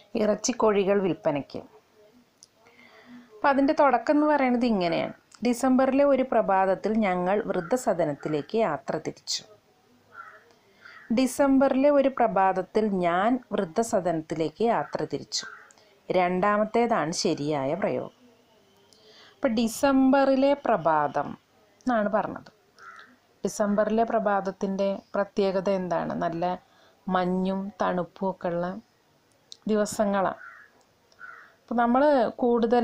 ഇറച്ചിക്കോഴികൾ വിൽപ്പനയ്ക്ക് അപ്പം അതിൻ്റെ തുടക്കം എന്ന് പറയുന്നത് ഇങ്ങനെയാണ് ഡിസംബറിലെ ഒരു പ്രഭാതത്തിൽ ഞങ്ങൾ വൃദ്ധസദനത്തിലേക്ക് യാത്ര തിരിച്ചു ഡിസംബറിലെ ഒരു പ്രഭാതത്തിൽ ഞാൻ വൃദ്ധസദനത്തിലേക്ക് യാത്ര തിരിച്ചു രണ്ടാമത്തേതാണ് ശരിയായ പ്രയോഗം അപ്പം ഡിസംബറിലെ പ്രഭാതം എന്നാണ് പറഞ്ഞത് ഡിസംബറിലെ പ്രഭാതത്തിൻ്റെ പ്രത്യേകത എന്താണ് നല്ല മഞ്ഞും തണുപ്പും ഒക്കെ ഉള്ള ദിവസങ്ങളാണ് അപ്പോൾ നമ്മൾ കൂടുതൽ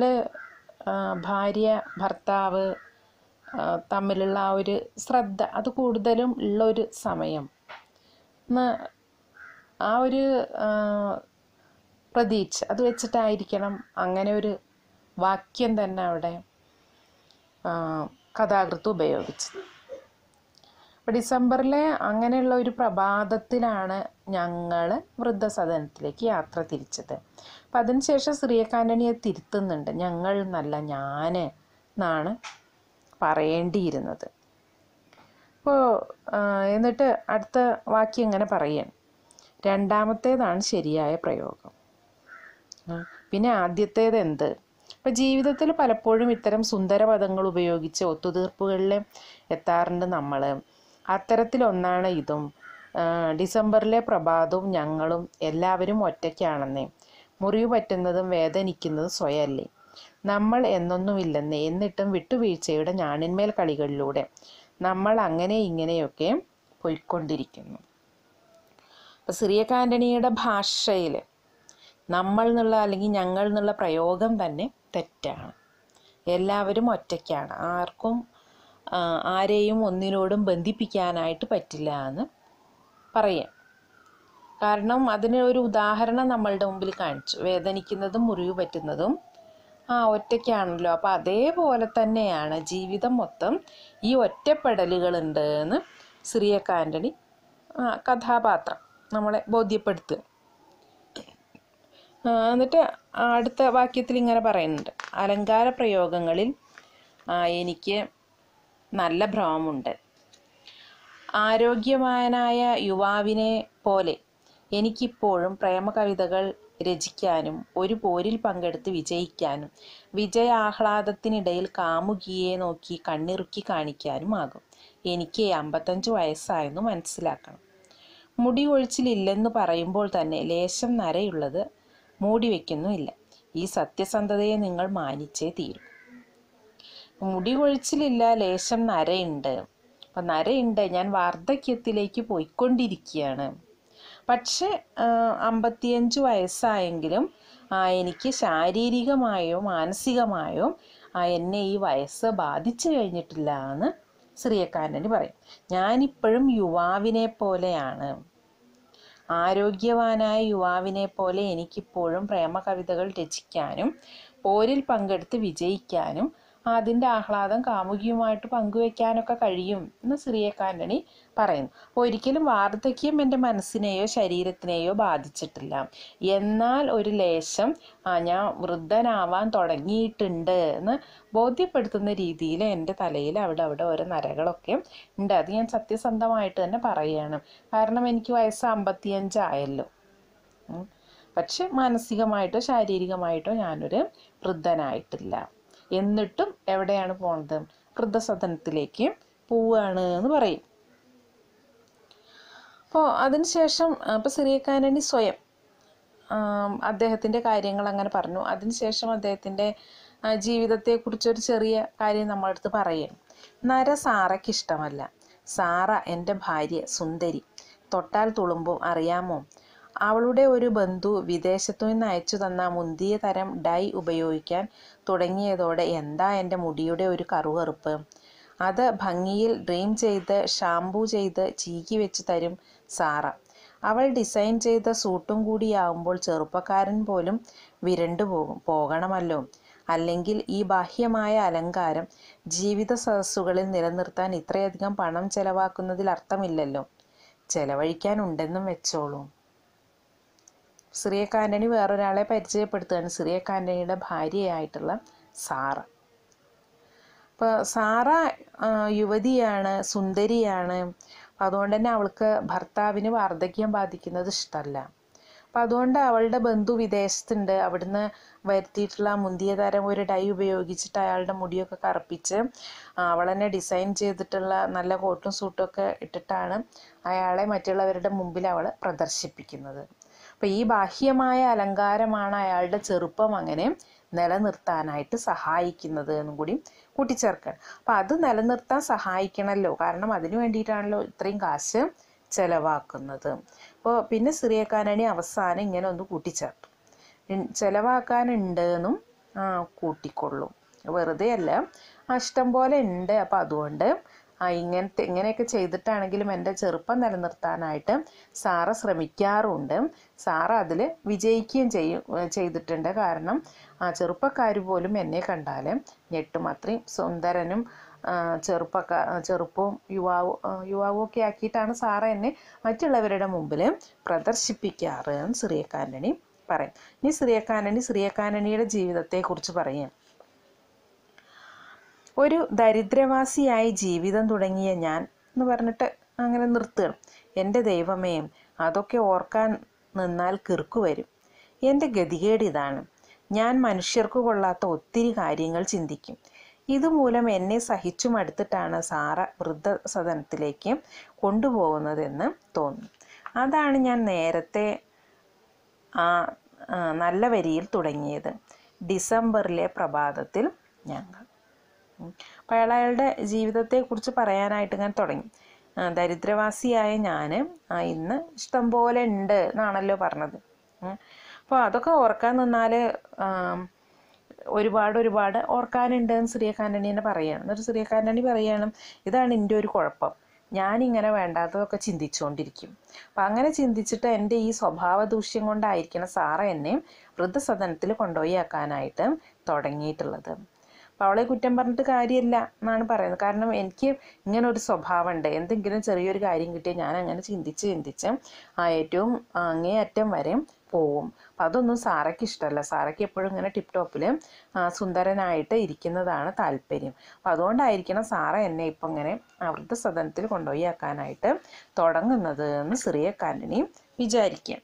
ഭാര്യ ഭർത്താവ് ആ, തമ്മിലുള്ള ആ ഒരു ശ്രദ്ധ അത് കൂടുതലും ഉള്ളൊരു സമയം എന്ന് ആ ഒരു ആ, പ്രതീക്ഷ അത് വെച്ചിട്ടായിരിക്കണം അങ്ങനെ ഒരു വാക്യം തന്നെ അവിടെ ആ, കഥാകൃത്ത് ഉപയോഗിച്ചത് അപ്പോൾ ഡിസംബറിലെ അങ്ങനെയുള്ള ഒരു പ്രഭാതത്തിലാണ് ഞങ്ങൾ വൃദ്ധസദനത്തിലേക്ക് യാത്ര തിരിച്ചത് അപ്പം അതിനുശേഷം ശ്രീയകാന്റണിയെ തിരുത്തുന്നുണ്ട് ഞങ്ങൾ എന്നല്ല ഞാൻ എന്നാണ് പറയേണ്ടിയിരുന്നത് അപ്പോൾ എന്നിട്ട് അടുത്ത വാക്യം ഇങ്ങനെ പറയാണ് രണ്ടാമത്തേതാണ് ശരിയായ പ്രയോഗം ആ, പിന്നെ ആദ്യത്തേത് എന്ത് ഇപ്പം ജീവിതത്തിൽ പലപ്പോഴും ഇത്തരം സുന്ദര പദങ്ങൾ ഉപയോഗിച്ച് ഒത്തുതീർപ്പുകളിൽ എത്താറുണ്ട് നമ്മൾ അത്തരത്തിലൊന്നാണ് ഇതും ആ, ഡിസംബറിലെ പ്രഭാതവും ഞങ്ങളും എല്ലാവരും ഒറ്റയ്ക്കാണെന്നേ മുറിവ് പറ്റുന്നതും വേദനിക്കുന്നതും സ്വയമല്ലേ നമ്മൾ എന്നൊന്നുമില്ലെന്നേ എന്നിട്ടും വിട്ടുവീഴ്ചയുടെ ഞാണിന്മേൽ കളികളിലൂടെ നമ്മൾ അങ്ങനെ ഇങ്ങനെയൊക്കെ പോയിക്കൊണ്ടിരിക്കുന്നു അപ്പോൾ സിറിയക് ആൻ്റണിയുടെ ഭാഷയിൽ നമ്മൾ എന്നുള്ള അല്ലെങ്കിൽ ഞങ്ങൾ എന്നുള്ള പ്രയോഗം തന്നെ തെറ്റാണ് എല്ലാവരും ഒറ്റയ്ക്കാണ് ആർക്കും ആ, ആരെയും ഒന്നിനോടും ബന്ധിപ്പിക്കാനായിട്ട് പറ്റില്ല എന്ന് പറയാം കാരണം അതിന് ഒരു ഉദാഹരണം നമ്മളുടെ മുമ്പിൽ കാണിച്ചു വേദനിക്കുന്നതും മുറിവ് പറ്റുന്നതും ആ ഒറ്റയ്ക്കാണല്ലോ അപ്പം അതേപോലെ തന്നെയാണ് ജീവിതം മൊത്തം ഈ ഒറ്റപ്പെടലുകളുണ്ട് എന്ന് സിറിയക് ആൻ്റണി ആ, കഥാപാത്രം നമ്മളെ ബോധ്യപ്പെടുത്തുക ആ, എന്നിട്ട് അടുത്ത വാക്യത്തിൽ ഇങ്ങനെ പറയുന്നുണ്ട് അലങ്കാര പ്രയോഗങ്ങളിൽ ആ, എനിക്ക് നല്ല ഭ്രമമുണ്ട് ആരോഗ്യവാനായ യുവാവിനെ പോലെ എനിക്കിപ്പോഴും പ്രേമകവിതകൾ രചിക്കാനും ഒരു പോരിൽ പങ്കെടുത്ത് വിജയിക്കാനും വിജയാഹ്ലാദത്തിനിടയിൽ കാമുകിയെ നോക്കി കണ്ണിറുക്കി കാണിക്കാനും ആകും എനിക്ക് അമ്പത്തഞ്ച് വയസ്സായെന്ന് മനസ്സിലാക്കണം മുടി കൊഴിച്ചിലില്ലെന്ന് പറയുമ്പോൾ തന്നെ ലേശം നരയുള്ളത് മൂടി വയ്ക്കുന്നുമില്ല ഈ സത്യസന്ധതയെ നിങ്ങൾ മാനിച്ചേ തീരും മുടി കൊഴിച്ചിലില്ല ലേശം നരയുണ്ട് അപ്പം നരയുണ്ട് ഞാൻ വാർദ്ധക്യത്തിലേക്ക് പോയിക്കൊണ്ടിരിക്കുകയാണ് പക്ഷെ ആ, അമ്പത്തിയഞ്ച് വയസ്സായെങ്കിലും ആ, എനിക്ക് ശാരീരികമായോ മാനസികമായോ ആ, എന്നെ ഈ വയസ്സ് ബാധിച്ചു കഴിഞ്ഞിട്ടില്ല എന്ന് ശ്രീയക്കാരന് പറയും ഞാനിപ്പോഴും യുവാവിനെ പോലെയാണ് ആരോഗ്യവാനായ യുവാവിനെ പോലെ എനിക്കിപ്പോഴും പ്രേമകവിതകൾ രചിക്കാനും പോരിൽ പങ്കെടുത്ത് വിജയിക്കാനും അതിൻ്റെ ആഹ്ലാദം കാമുകിയുമായിട്ട് പങ്കുവെക്കാനൊക്കെ കഴിയും എന്ന് സിറിയക്കാൻ്റണി പറയുന്നു അപ്പോൾ ഒരിക്കലും വാർദ്ധക്യം എൻ്റെ മനസ്സിനെയോ ശരീരത്തിനെയോ ബാധിച്ചിട്ടില്ല എന്നാൽ ഒരു ലേശം ആ ഞാൻ വൃദ്ധനാവാൻ തുടങ്ങിയിട്ടുണ്ട് എന്ന് ബോധ്യപ്പെടുത്തുന്ന രീതിയിൽ എൻ്റെ തലയിൽ അവിടെ അവിടെ ഓരോ നരകളൊക്കെ ഉണ്ട് അത് ഞാൻ സത്യസന്ധമായിട്ട് തന്നെ പറയുകയാണ് കാരണം എനിക്ക് വയസ്സ് അമ്പത്തിയഞ്ചായല്ലോ ഉം. പക്ഷെ മാനസികമായിട്ടോ ശാരീരികമായിട്ടോ ഞാനൊരു വൃദ്ധനായിട്ടില്ല എന്നിട്ടും എവിടെയാണ് പോണത് വൃദ്ധസദനത്തിലേക്ക് പോവുകയാണ് എന്ന് പറയും അപ്പോൾ അതിനുശേഷം അപ്പോൾ സിറിയക്കാനണി സ്വയം ആം, അദ്ദേഹത്തിൻ്റെ കാര്യങ്ങൾ അങ്ങനെ പറഞ്ഞു അതിനുശേഷം അദ്ദേഹത്തിൻ്റെ ആ, ജീവിതത്തെക്കുറിച്ചൊരു ചെറിയ കാര്യം നമ്മളടുത്ത് പറയും നര സാറയ്ക്ക് ഇഷ്ടമല്ല സാറ എൻ്റെ ഭാര്യ സുന്ദരി തൊട്ടാൽ തുളുമ്പും അറിയാമോ അവളുടെ ഒരു ബന്ധു വിദേശത്തു നിന്ന് അയച്ചു തന്ന മുന്തിയ തരം ഡൈ ഉപയോഗിക്കാൻ തുടങ്ങിയതോടെ എന്താ എൻ്റെ മുടിയുടെ ഒരു കറുകറുപ്പ് അത് ഭംഗിയിൽ ഡ്രീം ചെയ്ത് ഷാംപൂ ചെയ്ത് ചീകി വെച്ച് തരും സാറ അവൾ ഡിസൈൻ ചെയ്ത സൂട്ടും കൂടിയാവുമ്പോൾ ചെറുപ്പക്കാരൻ പോലും വിരണ്ടു പോകും പോകണമല്ലോ അല്ലെങ്കിൽ ഈ ബാഹ്യമായ അലങ്കാരം ജീവിത സദസ്സുകളിൽ നിലനിർത്താൻ ഇത്രയധികം പണം ചെലവാക്കുന്നതിൽ അർത്ഥമില്ലല്ലോ ചെലവഴിക്കാനുണ്ടെന്നും വെച്ചോളൂ സിറിയക് ആൻ്റണി വേറൊരാളെ പരിചയപ്പെടുത്തുകയാണ് സിറിയക് ആൻ്റണിയുടെ ഭാര്യയായിട്ടുള്ള സാറ അപ്പോൾ സാറ ആ, യുവതിയാണ് സുന്ദരിയാണ് അപ്പം അതുകൊണ്ട് തന്നെ അവൾക്ക് ഭർത്താവിന് വാർദ്ധക്യം ബാധിക്കുന്നത് ഇഷ്ടമല്ല അപ്പം അതുകൊണ്ട് അവളുടെ ബന്ധു വിദേശത്തുണ്ട് അവിടുന്ന് വരുത്തിയിട്ടുള്ള ആ മുന്തിയ തരം ഒരു ഡൈ ഉപയോഗിച്ചിട്ട് അയാളുടെ മുടിയൊക്കെ കറുപ്പിച്ച് അവൾ തന്നെ ഡിസൈൻ ചെയ്തിട്ടുള്ള നല്ല കോട്ടും സൂട്ടും ഒക്കെ ഇട്ടിട്ടാണ് അയാളെ മറ്റുള്ളവരുടെ മുമ്പിൽ അവൾ പ്രദർശിപ്പിക്കുന്നത് അപ്പം ഈ ബാഹ്യമായ അലങ്കാരമാണ് അയാളുടെ ചെറുപ്പം അങ്ങനെ നിലനിർത്താനായിട്ട് സഹായിക്കുന്നത് എന്നും കൂടി കൂട്ടിച്ചേർക്കണം അപ്പം അത് നിലനിർത്താൻ സഹായിക്കണമല്ലോ കാരണം അതിന് വേണ്ടിയിട്ടാണല്ലോ ഇത്രയും കാശ് ചെലവാക്കുന്നത് അപ്പോൾ പിന്നെ സിറിയക്കാനണി അവസാനം ഇങ്ങനെ ഒന്ന് കൂട്ടിച്ചേർത്തു ഇൻ- ചെലവാക്കാനുണ്ട് എന്നും ആ, കൂട്ടിക്കൊള്ളും വെറുതെ അല്ല ആ, ഇഷ്ടം പോലെ ഉണ്ട് അപ്പം അതുകൊണ്ട് ആ ഇങ്ങനത്തെ ഇങ്ങനെയൊക്കെ ചെയ്തിട്ടാണെങ്കിലും എൻ്റെ ചെറുപ്പം നിലനിർത്താനായിട്ട് സാറ ശ്രമിക്കാറുണ്ട് സാറ അതിൽ വിജയിക്കുകയും ചെയ്യും ഏ, ചെയ്തിട്ടുണ്ട് കാരണം ആ ചെറുപ്പക്കാർ പോലും എന്നെ കണ്ടാൽ ഞെട്ടും അത്രയും സുന്ദരനും ആ, ചെറുപ്പക്കാ ചെറുപ്പവും യുവാവും ആ, യുവാവും ഒക്കെ ആക്കിയിട്ടാണ് സാറ എന്നെ മറ്റുള്ളവരുടെ മുമ്പിൽ പ്രദർശിപ്പിക്കാറ് എന്ന് സിറിയക്കാനണി പറയും ഇനി സിറിയക്കാനണി സിറിയക്കാനണിയുടെ ജീവിതത്തെക്കുറിച്ച് പറയും ഒരു ദരിദ്രവാസിയായി ജീവിതം തുടങ്ങിയ ഞാൻ എന്ന് പറഞ്ഞിട്ട് അങ്ങനെ നിർത്തുകയാണ് എൻ്റെ ദൈവമേ അതൊക്കെ ഓർക്കാൻ നിന്നാൽ കിറുക്കു വരും എൻ്റെ ഗതികേട് ഇതാണ് ഞാൻ മനുഷ്യർക്ക് കൊള്ളാത്ത ഒത്തിരി കാര്യങ്ങൾ ചിന്തിക്കും ഇതുമൂലം എന്നെ സഹിച്ചു മടുത്തിട്ടാണ് സാറ വൃദ്ധസദനത്തിലേക്ക് കൊണ്ടുപോകുന്നതെന്ന് തോന്നുന്നു അതാണ് ഞാൻ നേരത്തെ ആ ആ, നല്ല വരിയിൽ തുടങ്ങിയത് ഡിസംബറിലെ പ്രഭാതത്തിൽ ഞങ്ങൾ ഉം. അപ്പോൾ അയാൾ അയാളുടെ ജീവിതത്തെക്കുറിച്ച് പറയാനായിട്ട് ഇങ്ങനെ തുടങ്ങി ആ, ദരിദ്രവാസിയായ ഞാൻ ഇന്ന് ഇഷ്ടം പോലെ ഉണ്ട് എന്നാണല്ലോ പറഞ്ഞത് അപ്പോൾ അതൊക്കെ ഓർക്കാൻ നിന്നാൽ ഒരുപാട് ഒരുപാട് ഓർക്കാനുണ്ട് എന്ന് ശ്രീകാനണി തന്നെ പറയണം എന്നിട്ട് ശ്രീകാനണി പറയണം ഇതാണ് എൻ്റെ ഒരു കുഴപ്പം ഞാനിങ്ങനെ വേണ്ടാത്തതൊക്കെ ചിന്തിച്ചുകൊണ്ടിരിക്കും അപ്പം അങ്ങനെ ചിന്തിച്ചിട്ട് എൻ്റെ ഈ സ്വഭാവ ദൂഷ്യം കൊണ്ടായിരിക്കണം സാറ എന്നെ വൃദ്ധസദനത്തിൽ കൊണ്ടുപോയി ആക്കാനായിട്ട് തുടങ്ങിയിട്ടുള്ളത് അപ്പോൾ അവളെ കുറ്റം പറഞ്ഞിട്ട് കാര്യമില്ല എന്നാണ് പറയുന്നത് കാരണം എനിക്ക് ഇങ്ങനെ ഒരു സ്വഭാവമുണ്ട് എന്തെങ്കിലും ചെറിയൊരു കാര്യം കിട്ടിയാൽ ഞാൻ അങ്ങനെ ചിന്തിച്ച് ചിന്തിച്ച് ആ ഏറ്റവും അങ്ങേയറ്റം വരെ പോവും അപ്പം അതൊന്നും സാറയ്ക്ക് ഇഷ്ടമല്ല സാറയ്ക്ക് എപ്പോഴും ഇങ്ങനെ ടിപ്പ് ടോപ്പിൽ സുന്ദരനായിട്ട് ഇരിക്കുന്നതാണ് താല്പര്യം അപ്പം അതുകൊണ്ടായിരിക്കണം സാറ എന്നെ ഇപ്പം ഇങ്ങനെ ആ വൃദ്ധസദനത്തിൽ കൊണ്ടുപോയി ആക്കാനായിട്ട് തുടങ്ങുന്നത് എന്ന് സിറിയ കാന്റണി വിചാരിക്കുക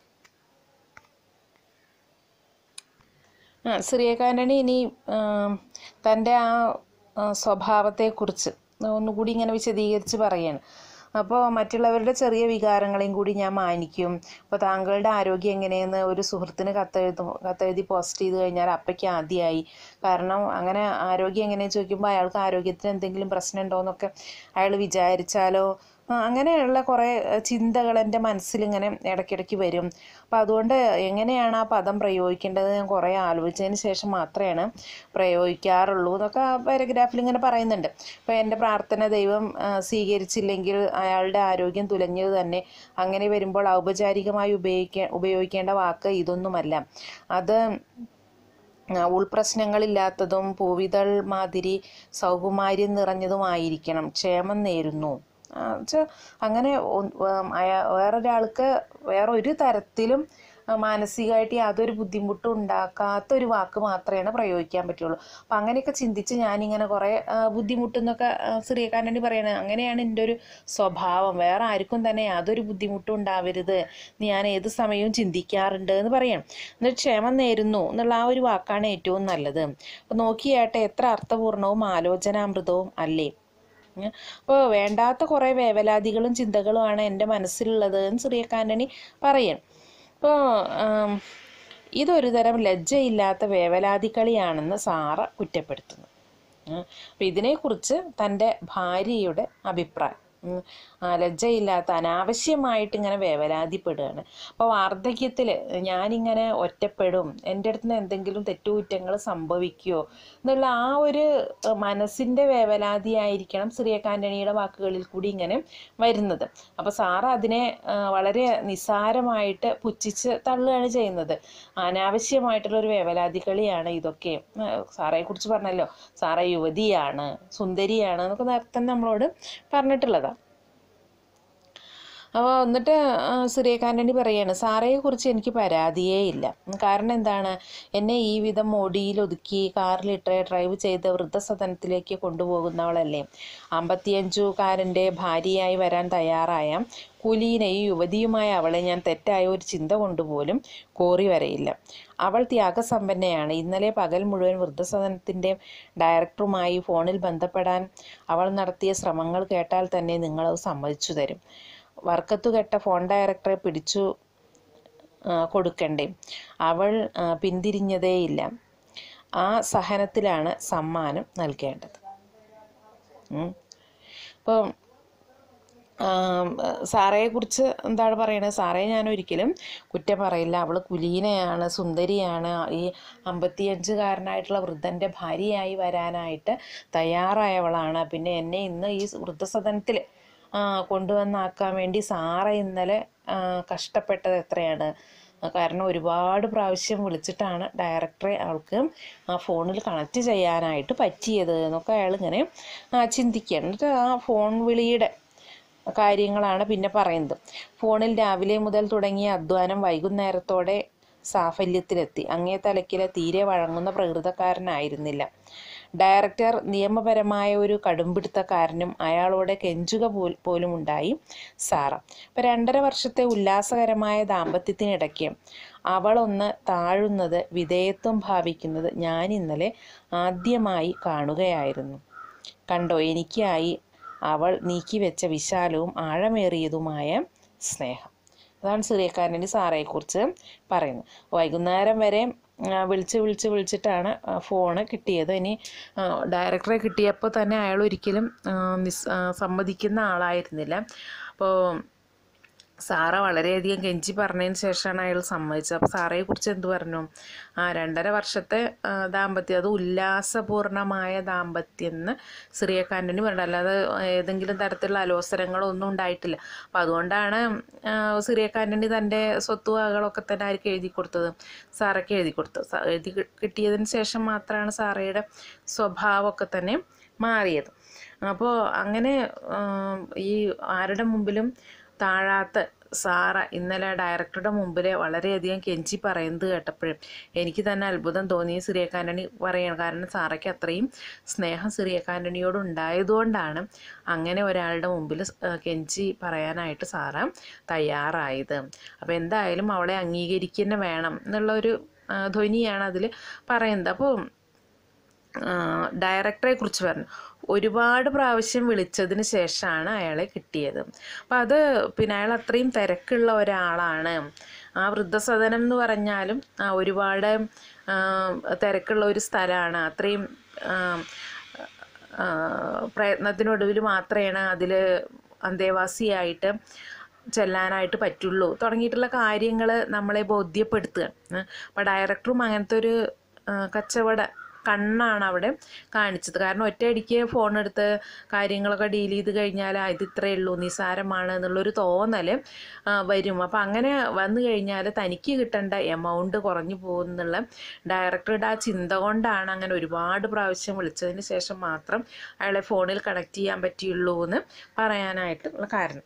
ആ സിറിയക്കാരനെ ഇനി തൻ്റെ ആ ആ, സ്വഭാവത്തെക്കുറിച്ച് ഒന്നുകൂടി ഇങ്ങനെ വിശദീകരിച്ച് പറയാണ് അപ്പോൾ മറ്റുള്ളവരുടെ ചെറിയ വികാരങ്ങളെയും കൂടി ഞാൻ മാനിക്കും അപ്പോൾ താങ്കളുടെ ആരോഗ്യം എങ്ങനെയെന്ന് ഒരു സുഹൃത്തിന് കത്തെഴുതും കത്തെഴുതി പോസ്റ്റ് ചെയ്ത് കഴിഞ്ഞാൽ അപ്പയ്ക്ക് ആദ്യമായി കാരണം അങ്ങനെ ആരോഗ്യം എങ്ങനെയെന്ന് ചോദിക്കുമ്പോൾ അയാൾക്ക് ആരോഗ്യത്തിന് എന്തെങ്കിലും പ്രശ്നം ഉണ്ടോയെന്നൊക്കെ അയാൾ വിചാരിച്ചാലോ ആ, അങ്ങനെയുള്ള കുറേ ചിന്തകൾ എൻ്റെ മനസ്സിലിങ്ങനെ ഇടയ്ക്കിടയ്ക്ക് വരും അപ്പോൾ അതുകൊണ്ട് എങ്ങനെയാണ് ആ പദം പ്രയോഗിക്കേണ്ടത് ഞാൻ കുറേ ആലോചിച്ചതിന് ശേഷം മാത്രമാണ് പ്രയോഗിക്കാറുള്ളൂ എന്നൊക്കെ ആ പാരഗ്രാഫിൽ ഇങ്ങനെ പറയുന്നുണ്ട് അപ്പോൾ എൻ്റെ പ്രാർത്ഥന ദൈവം ആ, സ്വീകരിച്ചില്ലെങ്കിൽ അയാളുടെ ആരോഗ്യം തുലഞ്ഞത് തന്നെ അങ്ങനെ വരുമ്പോൾ ഔപചാരികമായി ഉപയോഗിക്ക ഉപയോഗിക്കേണ്ട വാക്ക് ഇതൊന്നുമല്ല അത് ആ, ഉൾപ്രശ്നങ്ങളില്ലാത്തതും പൂവിതൾ മാതിരി സൗകുമാര്യം നിറഞ്ഞതുമായിരിക്കണം ക്ഷേമം നേരുന്നു ആ, ച്ച അങ്ങനെ ഒ- ഉം, അയ- വേറൊരാൾക്ക് വേറെ ഒരു തരത്തിലും ആ, മാനസികമായിട്ട് യാതൊരു ബുദ്ധിമുട്ടും ഉണ്ടാക്കാത്ത ഒരു വാക്ക് മാത്രമേ പ്രയോഗിക്കാൻ പറ്റുള്ളൂ അപ്പം അങ്ങനെയൊക്കെ ചിന്തിച്ച് ഞാനിങ്ങനെ കുറേ ആ, ബുദ്ധിമുട്ടെന്നൊക്കെ ശ്രീകാന്റണി പറയണത് അങ്ങനെയാണ് എൻ്റെ ഒരു സ്വഭാവം വേറെ ആർക്കും തന്നെ യാതൊരു ബുദ്ധിമുട്ടും ഉണ്ടാവരുത് എന്ന് ഞാൻ ഏത് സമയവും ചിന്തിക്കാറുണ്ട് എന്ന് പറയണം എന്നിട്ട് ക്ഷേമം നേരുന്നു എന്നുള്ള ആ ഒരു വാക്കാണ് ഏറ്റവും നല്ലത് അപ്പം നോക്കിയാട്ടെ എത്ര അർത്ഥപൂർണവും ആലോചനാമൃതവും അല്ലേ അപ്പോൾ വേണ്ടാത്ത കുറേ വേവലാതികളും ചിന്തകളുമാണ് എൻ്റെ മനസ്സിലുള്ളത് എന്ന് ശ്രീകാന്റണി പറയും അപ്പോൾ ഇതൊരു തരം ലജ്ജയില്ലാത്ത വേവലാതിക്കളിയാണെന്ന് സാറ കുറ്റപ്പെടുത്തുന്നു അപ്പം ഇതിനെക്കുറിച്ച് തൻ്റെ ഭാര്യയുടെ അഭിപ്രായം ഉം, ആ, ലജ്ജയില്ലാത്ത അനാവശ്യമായിട്ട് ഇങ്ങനെ വേവലാതിപ്പെടുകയാണ് അപ്പോൾ വാർദ്ധക്യത്തിൽ ഞാനിങ്ങനെ ഒറ്റപ്പെടും എൻ്റെ അടുത്ത് നിന്ന് എന്തെങ്കിലും തെറ്റുകുറ്റങ്ങൾ സംഭവിക്കുമോ എന്നുള്ള ആ ഒരു ഏഹ്, മനസ്സിൻ്റെ വേവലാതിയായിരിക്കണം ശ്രീകാന്റണിയുടെ വാക്കുകളിൽ കൂടി ഇങ്ങനെ വരുന്നത് അപ്പോൾ സാറ അതിനെ ആ, വളരെ നിസ്സാരമായിട്ട് പുച്ഛിച്ച് തള്ളുകയാണ് ചെയ്യുന്നത് അനാവശ്യമായിട്ടുള്ള ഒരു വേവലാതി കളിയാണ് ഇതൊക്കെ സാറയെ കുറിച്ച് പറഞ്ഞല്ലോ സാറ യുവതിയാണ് സുന്ദരിയാണ് എന്നൊക്കെ നേരത്തെ നമ്മളോട് പറഞ്ഞിട്ടുള്ളതാണ് അപ്പോൾ എന്നിട്ട് ആ, സൂര്യകാന്റണി പറയാണ് സാറയെക്കുറിച്ച് എനിക്ക് പരാതിയേ ഇല്ല കാരണം എന്താണ് എന്നെ ഈ വിധം മോടിയിൽ ഒതുക്കി കാറിലിട്ട് ഡ്രൈവ് ചെയ്ത് വൃദ്ധസദനത്തിലേക്ക് കൊണ്ടുപോകുന്നവളല്ലേ അമ്പത്തിയഞ്ചുകാരൻ്റെ ഭാര്യയായി വരാൻ തയ്യാറായ കുലീനയും യുവതിയുമായ അവളെ ഞാൻ തെറ്റായ ഒരു ചിന്ത കൊണ്ടുപോലും കോറി വരയില്ല അവൾ ത്യാഗസമ്പന്നയാണ് ഇന്നലെ പകൽ മുഴുവൻ വൃദ്ധസദനത്തിൻ്റെ ഡയറക്ടറുമായി ഫോണിൽ ബന്ധപ്പെടാൻ അവൾ നടത്തിയ ശ്രമങ്ങൾ കേട്ടാൽ തന്നെ നിങ്ങളത് സമ്മതിച്ചു തരും വർക്കത്തു കെട്ട ഫോൺ ഡയറക്ടറെ പിടിച്ചു ആ, കൊടുക്കണ്ടേ അവൾ ആ, പിന്തിരിഞ്ഞതേയില്ല ആ സഹനത്തിലാണ് സമ്മാനം നൽകേണ്ടത് ഉം. ഇപ്പം സാറയെക്കുറിച്ച് എന്താണ് പറയണത് സാറേ ഞാൻ ഒരിക്കലും കുറ്റം പറയില്ല അവൾ കുലീനയാണ് സുന്ദരിയാണ് ഈ അമ്പത്തിയഞ്ചുകാരനായിട്ടുള്ള വൃദ്ധൻ്റെ ഭാര്യയായി വരാനായിട്ട് തയ്യാറായവളാണ് പിന്നെ എന്നെ ഇന്ന് ഈ വൃദ്ധസദനത്തിൽ കൊണ്ടുവന്നാക്കാൻ വേണ്ടി സാറ ഇന്നലെ ആ, കഷ്ടപ്പെട്ടത് എത്രയാണ് കാരണം ഒരുപാട് പ്രാവശ്യം വിളിച്ചിട്ടാണ് ഡയറക്ടറെ അവൾക്ക് ആ ഫോണിൽ കണക്ട് ചെയ്യാനായിട്ട് പറ്റിയത് എന്നൊക്കെ അയാൾ ഇങ്ങനെ ആ, ചിന്തിക്കുകയാണ് എന്നിട്ട് ആ ഫോൺ വിളിയുടെ കാര്യങ്ങളാണ് പിന്നെ പറയുന്നത് ഫോണിൽ രാവിലെ മുതൽ തുടങ്ങിയ അധ്വാനം വൈകുന്നേരത്തോടെ സാഫല്യത്തിലെത്തി അങ്ങേ തലക്കിലെ തീരെ വഴങ്ങുന്ന പ്രകൃതക്കാരനായിരുന്നില്ല ഡയറക്ടർ നിയമപരമായ ഒരു കടുംപിടുത്തക്കാരനും അയാളോട് കെഞ്ചുക പോൽ പോലും ഉണ്ടായി സാറ അപ്പം രണ്ടര വർഷത്തെ ഉല്ലാസകരമായ ദാമ്പത്യത്തിനിടയ്ക്ക് അവളൊന്ന് താഴുന്നത് വിധേയത്വം ഭാവിക്കുന്നത് ഞാൻ ഇന്നലെ ആദ്യമായി കാണുകയായിരുന്നു കണ്ടോ എനിക്കായി അവൾ നീക്കിവെച്ച വിശാലവും ആഴമേറിയതുമായ സ്നേഹം അതാണ് സൂര്യക്കാരൻ്റെ സാറയെക്കുറിച്ച് പറയുന്നത് വൈകുന്നേരം വരെ ആ, വിളിച്ച് വിളിച്ച് വിളിച്ചിട്ടാണ് ആ, ഫോണ് കിട്ടിയത് ഇനി ആ, ഡയറക്ടറെ കിട്ടിയപ്പോൾ തന്നെ അയാൾ ഒരിക്കലും ആ, നിസ് ആ, സമ്മതിക്കുന്ന ആളായിരുന്നില്ല അപ്പോൾ സാറ വളരെയധികം കെഞ്ചി പറഞ്ഞതിന് ശേഷമാണ് അയാൾ സമ്മതിച്ചത് അപ്പോൾ സാറയെക്കുറിച്ച് എന്ത് പറഞ്ഞു ആ രണ്ടര വർഷത്തെ ആ, ദാമ്പത്യം അത് ഉല്ലാസപൂർണമായ ദാമ്പത്യം എന്ന് സിറിയക്കാൻ്റണി പറഞ്ഞു അല്ലാതെ ഏതെങ്കിലും തരത്തിലുള്ള അലോസരങ്ങളോ ഒന്നും ഉണ്ടായിട്ടില്ല അപ്പോൾ അതുകൊണ്ടാണ് ആ, സിറിയക്കാൻ്റണി തൻ്റെ സ്വത്തുവകകളൊക്കെ തന്നെ ആർക്ക് എഴുതി കൊടുത്തത് സാറയ്ക്ക് എഴുതി കൊടുത്തത് സ- എഴുതി കി- കിട്ടിയതിന് ശേഷം മാത്രമാണ് സാറയുടെ സ്വഭാവമൊക്കെ തന്നെ മാറിയത് അപ്പോൾ അങ്ങനെ ആം, ഈ ആരുടെ മുമ്പിലും താഴാത്ത സാറ ഇന്നലെ ഡയറക്ടറുടെ മുമ്പിൽ വളരെയധികം കെഞ്ചി പറയുന്നത് കേട്ടപ്പോഴും എനിക്ക് തന്നെ അത്ഭുതം തോന്നി സിറിയക്കാൻ്റണി പറയണം കാരണം സാറയ്ക്ക് അത്രയും സ്നേഹം സിറിയക്കാൻ്റണിയോട് ഉണ്ടായതുകൊണ്ടാണ് അങ്ങനെ ഒരാളുടെ മുമ്പിൽ സ്- ആ, കെഞ്ചി പറയാനായിട്ട് സാറ തയ്യാറായത് അപ്പോൾ എന്തായാലും അവളെ അംഗീകരിക്കുന്ന വേണം എന്നുള്ളൊരു ആ, ധ്വനിയാണ് അതിൽ പറയുന്നത് അപ്പോൾ ഡയറക്ടറെ കുറിച്ച് പറഞ്ഞു ഒരുപാട് പ്രാവശ്യം വിളിച്ചതിന് ശേഷമാണ് അയാളെ കിട്ടിയത് അപ്പം അത് പിന്നെ അയാൾ അത്രയും തിരക്കുള്ള ഒരാളാണ് ആ വൃദ്ധസദനം എന്ന് പറഞ്ഞാലും ആ, ഒരുപാട് ആ, തിരക്കുള്ള ഒരു സ്ഥലമാണ് അത്രയും ആ, ആ, പ്രയത്നത്തിനൊടുവിൽ മാത്രമേ അതിൽ അന്തേവാസിയായിട്ട് ചെല്ലാനായിട്ട് പറ്റുള്ളൂ തുടങ്ങിയിട്ടുള്ള കാര്യങ്ങൾ നമ്മളെ ബോധ്യപ്പെടുത്തുക അപ്പോൾ ഡയറക്ടറും അങ്ങനത്തെ ഒരു ആ, കച്ചവട കണ്ണാണ് അവിടെ കാണിച്ചത് കാരണം ഒറ്റയടിക്ക് ഫോൺ എടുത്ത് കാര്യങ്ങളൊക്കെ ഡീൽ ചെയ്ത് കഴിഞ്ഞാൽ ആ, ഇത് ഇത്രയേ ഉള്ളൂ നിസാരമാണ് എന്നുള്ളൊരു തോന്നൽ ആ, വരും അപ്പോൾ അങ്ങനെ വന്നു കഴിഞ്ഞാൽ തനിക്ക് കിട്ടേണ്ട എമൗണ്ട് കുറഞ്ഞു പോകുന്നുള്ള ഡയറക്ടറുടെ ആ ചിന്ത കൊണ്ടാണ് അങ്ങനെ ഒരുപാട് പ്രാവശ്യം വിളിച്ചതിന് ശേഷം മാത്രം അയാളെ ഫോണിൽ കണക്ട് ചെയ്യാൻ പറ്റിയുള്ളൂ എന്ന് പറയാനായിട്ടുള്ള കാരണം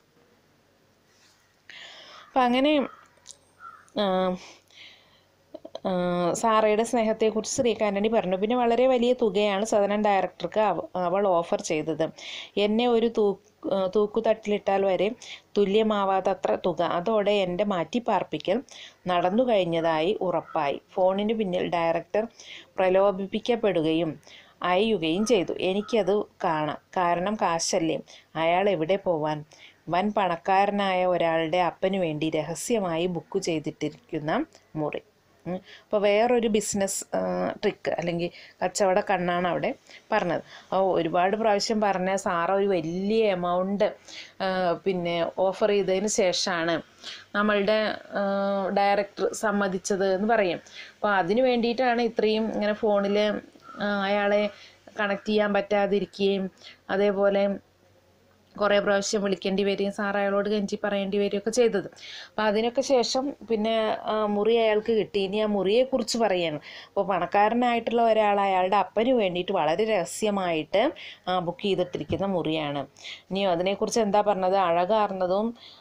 അപ്പം അങ്ങനെ ആ, ആ, സാറയുടെ സ്നേഹത്തെക്കുറിച്ച് ശ്രീകാന്റണി പറഞ്ഞു പിന്നെ വളരെ വലിയ തുകയാണ് സദനൻ ഡയറക്ടർക്ക് അവ- അവൾ ഓഫർ ചെയ്തത് എന്നെ ഒരു തൂ ആ, തൂക്കുതട്ടിലിട്ടാൽ വരെ തുല്യമാവാത്തത്ര തുക അതോടെ എൻ്റെ മാറ്റിപ്പാർപ്പിക്കൽ നടന്നു കഴിഞ്ഞതായി ഉറപ്പായി ഫോണിന് പിന്നിൽ ഡയറക്ടർ പ്രലോഭിപ്പിക്കപ്പെടുകയും അയയുകയും ചെയ്തു എനിക്കത് കാണാം കാരണം കാശല്ലേ അയാൾ എവിടെ പോവാൻ വൻ പണക്കാരനായ ഒരാളുടെ അപ്പനു വേണ്ടി രഹസ്യമായി ബുക്ക് ചെയ്തിട്ടിരിക്കുന്ന മുറി അപ്പോൾ വേറൊരു ബിസിനസ് ട്രിക്ക് അല്ലെങ്കിൽ കച്ചവട കണ്ണാണ് അവിടെ പറഞ്ഞത് അപ്പോൾ ഒരുപാട് പ്രാവശ്യം പറഞ്ഞ സാറ ഒരു വലിയ എമൗണ്ട് പിന്നെ ഓഫർ ചെയ്തതിന് ശേഷമാണ് നമ്മളുടെ ഡയറക്ടർ സമ്മതിച്ചത് എന്ന് പറയും അപ്പോൾ അതിന് വേണ്ടിയിട്ടാണ് ഇത്രയും ഇങ്ങനെ ഫോണിൽ അയാളെ കണക്ട് ചെയ്യാൻ പറ്റാതിരിക്കുകയും അതേപോലെ കുറേ പ്രാവശ്യം വിളിക്കേണ്ടി വരികയും സാർ അയാളോട് കെഞ്ചി പറയേണ്ടി വരികയൊക്കെ ചെയ്തത് അപ്പോൾ അതിനൊക്കെ ശേഷം പിന്നെ ആ, മുറി അയാൾക്ക് കിട്ടി ഇനി ആ മുറിയെക്കുറിച്ച് പറയാണ് അപ്പോൾ പണക്കാരനായിട്ടുള്ള ഒരാൾ അയാളുടെ അപ്പന് വേണ്ടിയിട്ട് വളരെ രഹസ്യമായിട്ട് ബുക്ക് ചെയ്തിട്ടിരിക്കുന്ന മുറിയാണ് ഇനിയോ അതിനെക്കുറിച്ച് എന്താ പറഞ്ഞത് അഴകാർന്നതും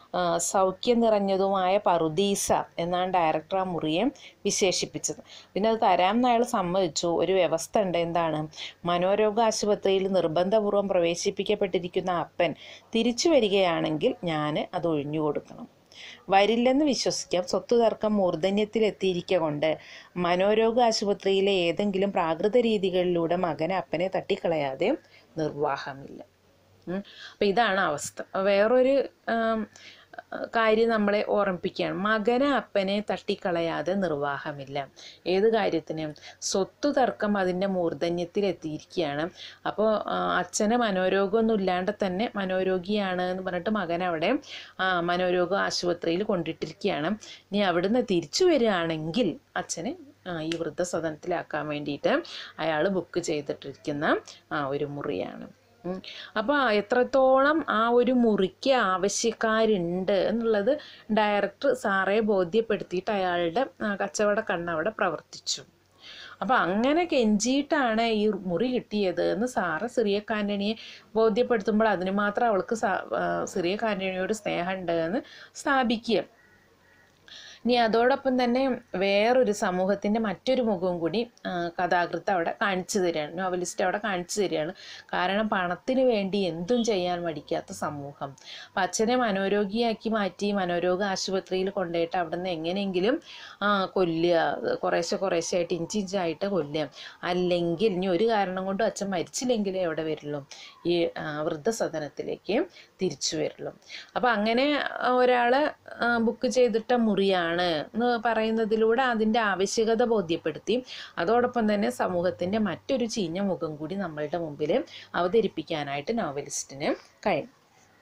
ആ, സൗഖ്യം നിറഞ്ഞതുമായ പറുദീസ എന്നാണ് ഡയറക്ടർ ആ മുറിയെ വിശേഷിപ്പിച്ചത് പിന്നെ അത് തരാമെന്ന് അയാൾ സമ്മതിച്ചു ഒരു വ്യവസ്ഥ ഉണ്ട് എന്താണ് മനോരോഗ ആശുപത്രിയിൽ നിർബന്ധപൂർവ്വം പ്രവേശിപ്പിക്കപ്പെട്ടിരിക്കുന്ന അപ്പൻ തിരിച്ചു വരികയാണെങ്കിൽ ഞാൻ അത് ഒഴിഞ്ഞു കൊടുക്കണം വരില്ലെന്ന് വിശ്വസിക്കാം സ്വത്ത് തർക്കം മൂർധന്യത്തിലെത്തിയിരിക്ക കൊണ്ട് മനോരോഗ ആശുപത്രിയിലെ ഏതെങ്കിലും പ്രാകൃത രീതികളിലൂടെ മകനെ അപ്പനെ തട്ടിക്കളയാതെ നിർവാഹമില്ല ഉം. അപ്പം ഇതാണ് അവസ്ഥ വേറൊരു ആം, കാര്യം നമ്മളെ ഓർമ്മിപ്പിക്കുകയാണ് മകനെ അപ്പനെ തട്ടിക്കളയാതെ നിർവാഹമില്ല ഏത് കാര്യത്തിന് സ്വത്ത് തർക്കം അതിൻ്റെ മൂർധന്യത്തിൽ എത്തിയിരിക്കുകയാണ് അപ്പോൾ അച്ഛന് മനോരോഗമൊന്നും ഇല്ലാണ്ട് തന്നെ മനോരോഗിയാണ് എന്ന് പറഞ്ഞിട്ട് മകൻ അവിടെ ആ, മനോരോഗ ആശുപത്രിയിൽ കൊണ്ടിട്ടിരിക്കുകയാണ് ഇനി അവിടുന്ന് തിരിച്ചു വരികയാണെങ്കിൽ അച്ഛനെ ആ, ഈ വൃദ്ധസദനത്തിലാക്കാൻ വേണ്ടിയിട്ട് അയാൾ ബുക്ക് ചെയ്തിട്ടിരിക്കുന്ന ആ, ഒരു മുറിയാണ് ഉം. അപ്പോൾ എത്രത്തോളം ആ ഒരു മുറിക്ക് ആവശ്യക്കാരുണ്ട് എന്നുള്ളത് ഡയറക്ടർ സാറെ ബോധ്യപ്പെടുത്തിയിട്ട് അയാളുടെ ആ, കച്ചവട കണ്ണവിടെ പ്രവർത്തിച്ചു അപ്പോൾ അങ്ങനെ കെഞ്ചിയിട്ടാണ് ഈ മുറി കിട്ടിയത് എന്ന് സാറ് സിറിയക്ക് ആൻ്റണിയെ ബോധ്യപ്പെടുത്തുമ്പോൾ അതിന് മാത്രം അവൾക്ക് സാ- ആ, സിറിയക്ക് ആൻ്റണിയോട് സ്നേഹമുണ്ട് എന്ന് സ്ഥാപിക്കുക ഇനി അതോടൊപ്പം തന്നെ വേറൊരു സമൂഹത്തിൻ്റെ മറ്റൊരു മുഖവും കൂടി ആ, കഥാകൃത്ത് അവിടെ കാണിച്ചു തരികയാണ് നോവലിസ്റ്റ് അവിടെ കാണിച്ചു തരികയാണ് കാരണം പണത്തിന് വേണ്ടി എന്തും ചെയ്യാൻ മടിക്കാത്ത സമൂഹം അപ്പം അച്ഛനെ മനോരോഗിയാക്കി മാറ്റി മനോരോഗ ആശുപത്രിയിൽ കൊണ്ടുപോയിട്ട് അവിടെ നിന്ന് എങ്ങനെയെങ്കിലും ആ, കൊല്ലുക കുറേശ്ശെ കുറേശ്ശെ ആയിട്ട് ഇഞ്ചിഞ്ചായിട്ട് കൊല്ലുക അല്ലെങ്കിൽ ഇനി ഒരു കാരണം കൊണ്ടും അച്ഛൻ മരിച്ചില്ലെങ്കിലേ എവിടെ വരുള്ളൂ ഈ ആ, വൃദ്ധസദനത്തിലേക്ക് തിരിച്ചു വരുള്ളൂ അപ്പം അങ്ങനെ ഒരാൾ ബുക്ക് ചെയ്തിട്ട മുറിയാണ് എന്ന് പറയുന്നതിലൂടെ അതിൻ്റെ ആവശ്യകത ബോധ്യപ്പെടുത്തി അതോടൊപ്പം തന്നെ സമൂഹത്തിൻ്റെ മറ്റൊരു ചീഞ്ഞ മുഖം കൂടി നമ്മളുടെ മുമ്പിൽ അവതരിപ്പിക്കാനായിട്ട് നോവലിസ്റ്റിന് കഴിഞ്ഞു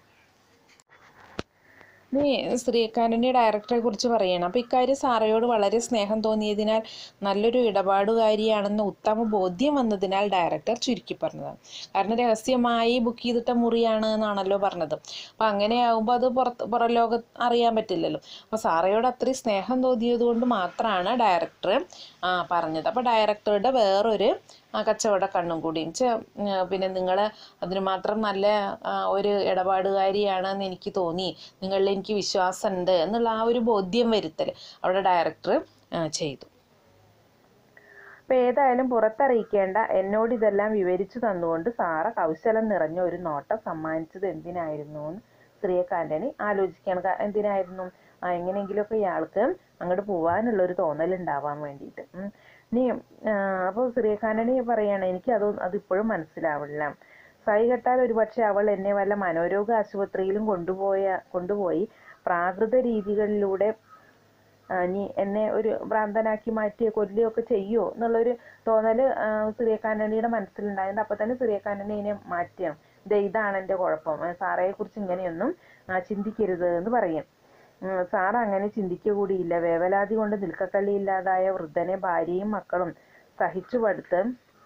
നീ ശ്രീകാന്തിൻ്റെ ഡയറക്ടറെ കുറിച്ച് പറയണം അപ്പോൾ ഇക്കാര്യം സാറയോട് വളരെ സ്നേഹം തോന്നിയതിനാൽ നല്ലൊരു ഇടപാടുകാരിയാണെന്ന് ഉത്തമ ബോധ്യം വന്നതിനാൽ ഡയറക്ടർ ചുരുക്കി പറഞ്ഞതാണ് കാരണം രഹസ്യമായി ബുക്ക് ചെയ്തിട്ട മുറിയാണ് എന്നാണല്ലോ പറഞ്ഞത് അപ്പം അങ്ങനെയാകുമ്പോൾ അത് പുറത്ത് പുറം ലോകം അറിയാൻ പറ്റില്ലല്ലോ അപ്പോൾ സാറയോട് അത്രയും സ്നേഹം തോന്നിയത് കൊണ്ട് മാത്രമാണ് ഡയറക്ടർ പറഞ്ഞത് അപ്പോൾ ഡയറക്ടറുടെ വേറൊരു ആ, കച്ചവട കണ്ണും കൂടി ചെ- ഉം, പിന്നെ നിങ്ങൾ അതിന് മാത്രം നല്ല ആ, ഒരു ഇടപാടുകാരിയാണെന്ന് എനിക്ക് തോന്നി നിങ്ങളിൽ എനിക്ക് വിശ്വാസമുണ്ട് എന്നുള്ള ആ ഒരു ബോധ്യം വരുത്തൽ അവിടെ ഡയറക്ടർ ചെയ്തു അപ്പം ഏതായാലും പുറത്തറിയിക്കേണ്ട എന്നോട് ഇതെല്ലാം വിവരിച്ചു തന്നുകൊണ്ട് സാറ കൗശലം നിറഞ്ഞ ഒരു നോട്ടം സമ്മാനിച്ചത് എന്തിനായിരുന്നു എന്ന് ശ്രീയക്ക് ആൻ്റണി ആലോചിക്കുകയാണ് കാ- എന്തിനായിരുന്നു ആ എങ്ങനെയെങ്കിലുമൊക്കെ ഇയാൾക്ക് അങ്ങോട്ട് പോകാനുള്ള ഒരു തോന്നൽ ഉണ്ടാവാൻ വേണ്ടിയിട്ട് ഉം. ഇനി അപ്പോൾ ശ്രീയക്കാൻ്റണി പറയാണ് എനിക്ക് അത് അതിപ്പോഴും മനസ്സിലാവില്ല സൈ കെട്ടാൽ ഒരുപക്ഷെ അവൾ എന്നെ വല്ല മനോരോഗ ആശുപത്രിയിലും കൊണ്ടുപോയ കൊണ്ടുപോയി പ്രാകൃത രീതികളിലൂടെ ആ, നീ എന്നെ ഒരു ഭ്രാന്തനാക്കി മാറ്റിയോ കൊല്ലുകയൊക്കെ ചെയ്യുമോ എന്നുള്ളൊരു തോന്നൽ സിറിയക്കാനണിയുടെ മനസ്സിലുണ്ടായത് അപ്പോൾ തന്നെ സിറിയക്കാനണി ഇതിനെ മാറ്റിയാണ് ദേ ഇതാണ് എൻ്റെ കുഴപ്പം ആ, സാറയെ കുറിച്ച് ഇങ്ങനെയൊന്നും ആ, ചിന്തിക്കരുത് എന്ന് പറയും ഉം, സാർ അങ്ങനെ ചിന്തിക്കുക കൂടിയില്ല വേവലാതി കൊണ്ട് നിൽക്കക്കള്ളിയില്ലാതായ വൃദ്ധനെ ഭാര്യയും മക്കളും സഹിച്ചു പടുത്ത്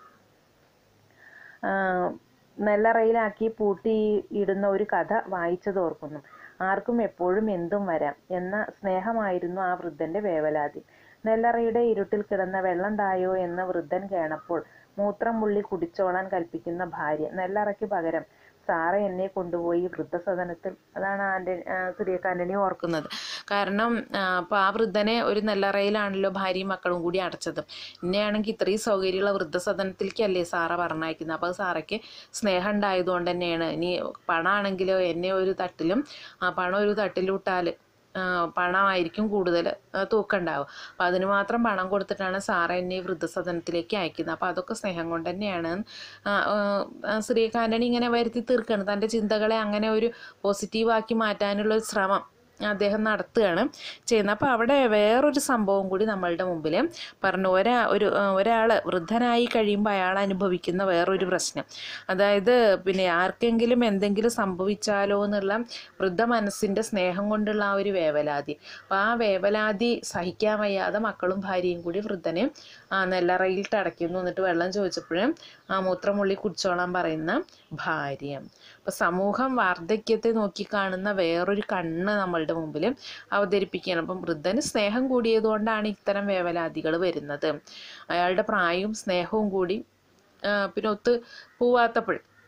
ആ, നെല്ലറയിലാക്കി പൂട്ടി ഇടുന്ന ഒരു കഥ വായിച്ചത് ഓർക്കുന്നു ആർക്കും എപ്പോഴും എന്തും വരാം എന്ന സ്നേഹമായിരുന്നു ആ വൃദ്ധന്റെ വേവലാതി നെല്ലറയുടെ ഇരുട്ടിൽ കിടന്ന വെള്ളം തായോ എന്ന വൃദ്ധൻ കേണപ്പോൾ മൂത്രം മുള്ളി കുടിച്ചോളാൻ കൽപ്പിക്കുന്ന ഭാര്യ നെല്ലറയ്ക്ക് പകരം സാറ എന്നെ കൊണ്ടുപോയി വൃദ്ധസദനത്തിൽ അതാണ് ആൻ്റെ സിറിയക്ക് ആൻ്റണി ഓർക്കുന്നത് കാരണം അപ്പോൾ ആ വൃദ്ധനെ ഒരു നെല്ലറയിലാണല്ലോ ഭാര്യയും മക്കളും കൂടി അടച്ചത് എന്നെയാണെങ്കിൽ ഇത്രയും സൗകര്യമുള്ള വൃദ്ധസദനത്തിലേക്കല്ലേ സാറ പറഞ്ഞയക്കുന്നത് അപ്പോൾ സാറയ്ക്ക് സ്നേഹം ഉണ്ടായതുകൊണ്ട് തന്നെയാണ് ഇനി പണമാണെങ്കിലോ എന്നെ ഒരു തട്ടിലും ആ പണം ഒരു തട്ടിലിട്ടാൽ പണമായിരിക്കും കൂടുതൽ തൂക്കം ഉണ്ടാവും അപ്പോൾ അതിന് മാത്രം പണം കൊടുത്തിട്ടാണ് സാറ എന്നെ ഈ വൃദ്ധസദനത്തിലേക്ക് അയക്കുന്നത് അപ്പോൾ അതൊക്കെ സ്നേഹം കൊണ്ട് തന്നെയാണ് ആ, ആ, ശ്രീകാന്റണി ഇങ്ങനെ വരുത്തി തീർക്കുകയാണ് തൻ്റെ ചിന്തകളെ അങ്ങനെ ഒരു പോസിറ്റീവാക്കി മാറ്റാനുള്ള ഒരു ശ്രമം അദ്ദേഹം നടത്തുകയാണ് ചെയ്യുന്നത് അപ്പോൾ അവിടെ വേറൊരു സംഭവം കൂടി നമ്മളുടെ മുമ്പിൽ പറഞ്ഞു ഒരാ ഒരു ഒരാൾ വൃദ്ധനായി കഴിയുമ്പോൾ അയാൾ അനുഭവിക്കുന്ന വേറൊരു പ്രശ്നം അതായത് പിന്നെ ആർക്കെങ്കിലും എന്തെങ്കിലും സംഭവിച്ചാലോ എന്നുള്ള വൃദ്ധ മനസ്സിൻ്റെ സ്നേഹം കൊണ്ടുള്ള ആ ഒരു വേവലാതി അപ്പോൾ ആ വേവലാതി സഹിക്കാൻ വയ്യാതെ മക്കളും ഭാര്യയും കൂടി വൃദ്ധനെ ആ നെല്ലറയിൽ അടയ്ക്കുന്നു എന്നിട്ട് വെള്ളം ചോദിച്ചപ്പോഴും ആ മൂത്രമുള്ളി കുടിച്ചോളാൻ പറയുന്ന ഭാര്യ അപ്പോൾ സമൂഹം വാർദ്ധക്യത്തെ നോക്കി കാണുന്ന വേറൊരു കണ്ണ് നമ്മളുടെ മുമ്പിൽ അവതരിപ്പിക്കുകയാണ് അപ്പം വൃദ്ധന് സ്നേഹം കൂടിയതുകൊണ്ടാണ് ഇത്തരം വേവലാതികൾ വരുന്നത് അയാളുടെ പ്രായവും സ്നേഹവും കൂടി ആ, പിന്നെ ഒത്ത് പോവാത്തപ്പോൾ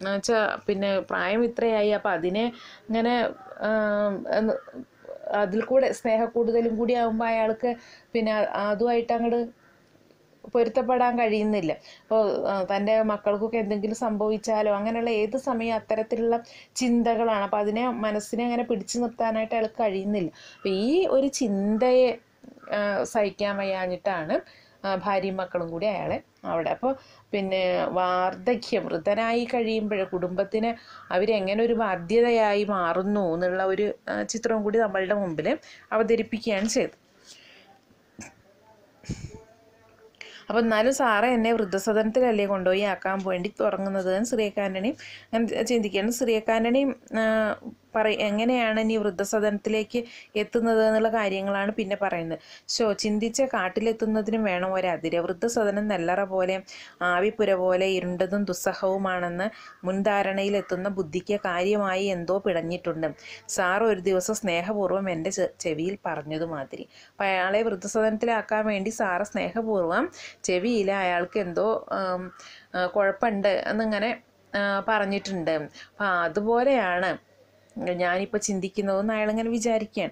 എന്നുവെച്ചാൽ പിന്നെ പ്രായം ഇത്രയായി അപ്പം അതിനെ ഇങ്ങനെ ആം, എന്ന് അതിൽ കൂടെ സ്നേഹ കൂടുതലും കൂടി ആകുമ്പോൾ അയാൾക്ക് പിന്നെ അതുമായിട്ട് അങ്ങോട്ട് പൊരുത്തപ്പെടാൻ കഴിയുന്നില്ല അപ്പോൾ തൻ്റെ മക്കൾക്കൊക്കെ എന്തെങ്കിലും സംഭവിച്ചാലോ അങ്ങനെയുള്ള ഏത് സമയം അത്തരത്തിലുള്ള ചിന്തകളാണ് അപ്പോൾ അതിനെ മനസ്സിനെ അങ്ങനെ പിടിച്ചു നിർത്താനായിട്ട് അയാൾക്ക് കഴിയുന്നില്ല അപ്പോൾ ഈ ഒരു ചിന്തയെ ആ, സഹിക്കാൻ വയ്യാഞ്ഞിട്ടാണ് ആ, ഭാര്യയും മക്കളും കൂടി അയാളെ അവിടെ അപ്പോൾ പിന്നെ വാർദ്ധക്യം വൃദ്ധനായി കഴിയുമ്പോൾ കുടുംബത്തിന് അവരെങ്ങനെ ഒരു ബാധ്യതയായി മാറുന്നു എന്നുള്ള ഒരു ആ, ചിത്രവും കൂടി നമ്മളുടെ മുമ്പിൽ അവതരിപ്പിക്കുകയാണ് ചെയ്തത് അപ്പം എന്നാലും സാറ് എന്നെ വൃദ്ധസദനത്തിലല്ലേ കൊണ്ടുപോയി ആക്കാൻ വേണ്ടി തുടങ്ങുന്നത് എന്ന് ശ്രീകാന്റണിയും അങ്ങനെ ചിന്തിക്കുകയാണ് ശ്രീകാന്റണിയും പറ എങ്ങനെയാണ് ഇനി വൃദ്ധസദനത്തിലേക്ക് എത്തുന്നത് എന്നുള്ള കാര്യങ്ങളാണ് പിന്നെ പറയുന്നത് ഷോ ചിന്തിച്ച കാട്ടിലെത്തുന്നതിനും വേണം ഒരതിര് വൃദ്ധസദനം നെല്ലറ പോലെ ആവിപ്പുര പോലെ ഇരുണ്ടതും ദുസ്സഹവുമാണെന്ന് മുൻധാരണയിലെത്തുന്ന ബുദ്ധിക്ക് കാര്യമായി എന്തോ പിടഞ്ഞിട്ടുണ്ട് സാർ ഒരു ദിവസം സ്നേഹപൂർവ്വം എൻ്റെ ചെ- ചെവിയിൽ പറഞ്ഞതുമാതിരി അപ്പം അയാളെ വൃദ്ധസദനത്തിലാക്കാൻ വേണ്ടി സാറ് സ്നേഹപൂർവ്വം ചെവിയിൽ അയാൾക്ക് എന്തോ ആം, ആ, കുഴപ്പമുണ്ട് എന്നിങ്ങനെ ആ, പറഞ്ഞിട്ടുണ്ട് അപ്പം അതുപോലെയാണ് ഞാനിപ്പോൾ ചിന്തിക്കുന്നതെന്ന് അയാളിങ്ങനെ വിചാരിക്കുകയാണ്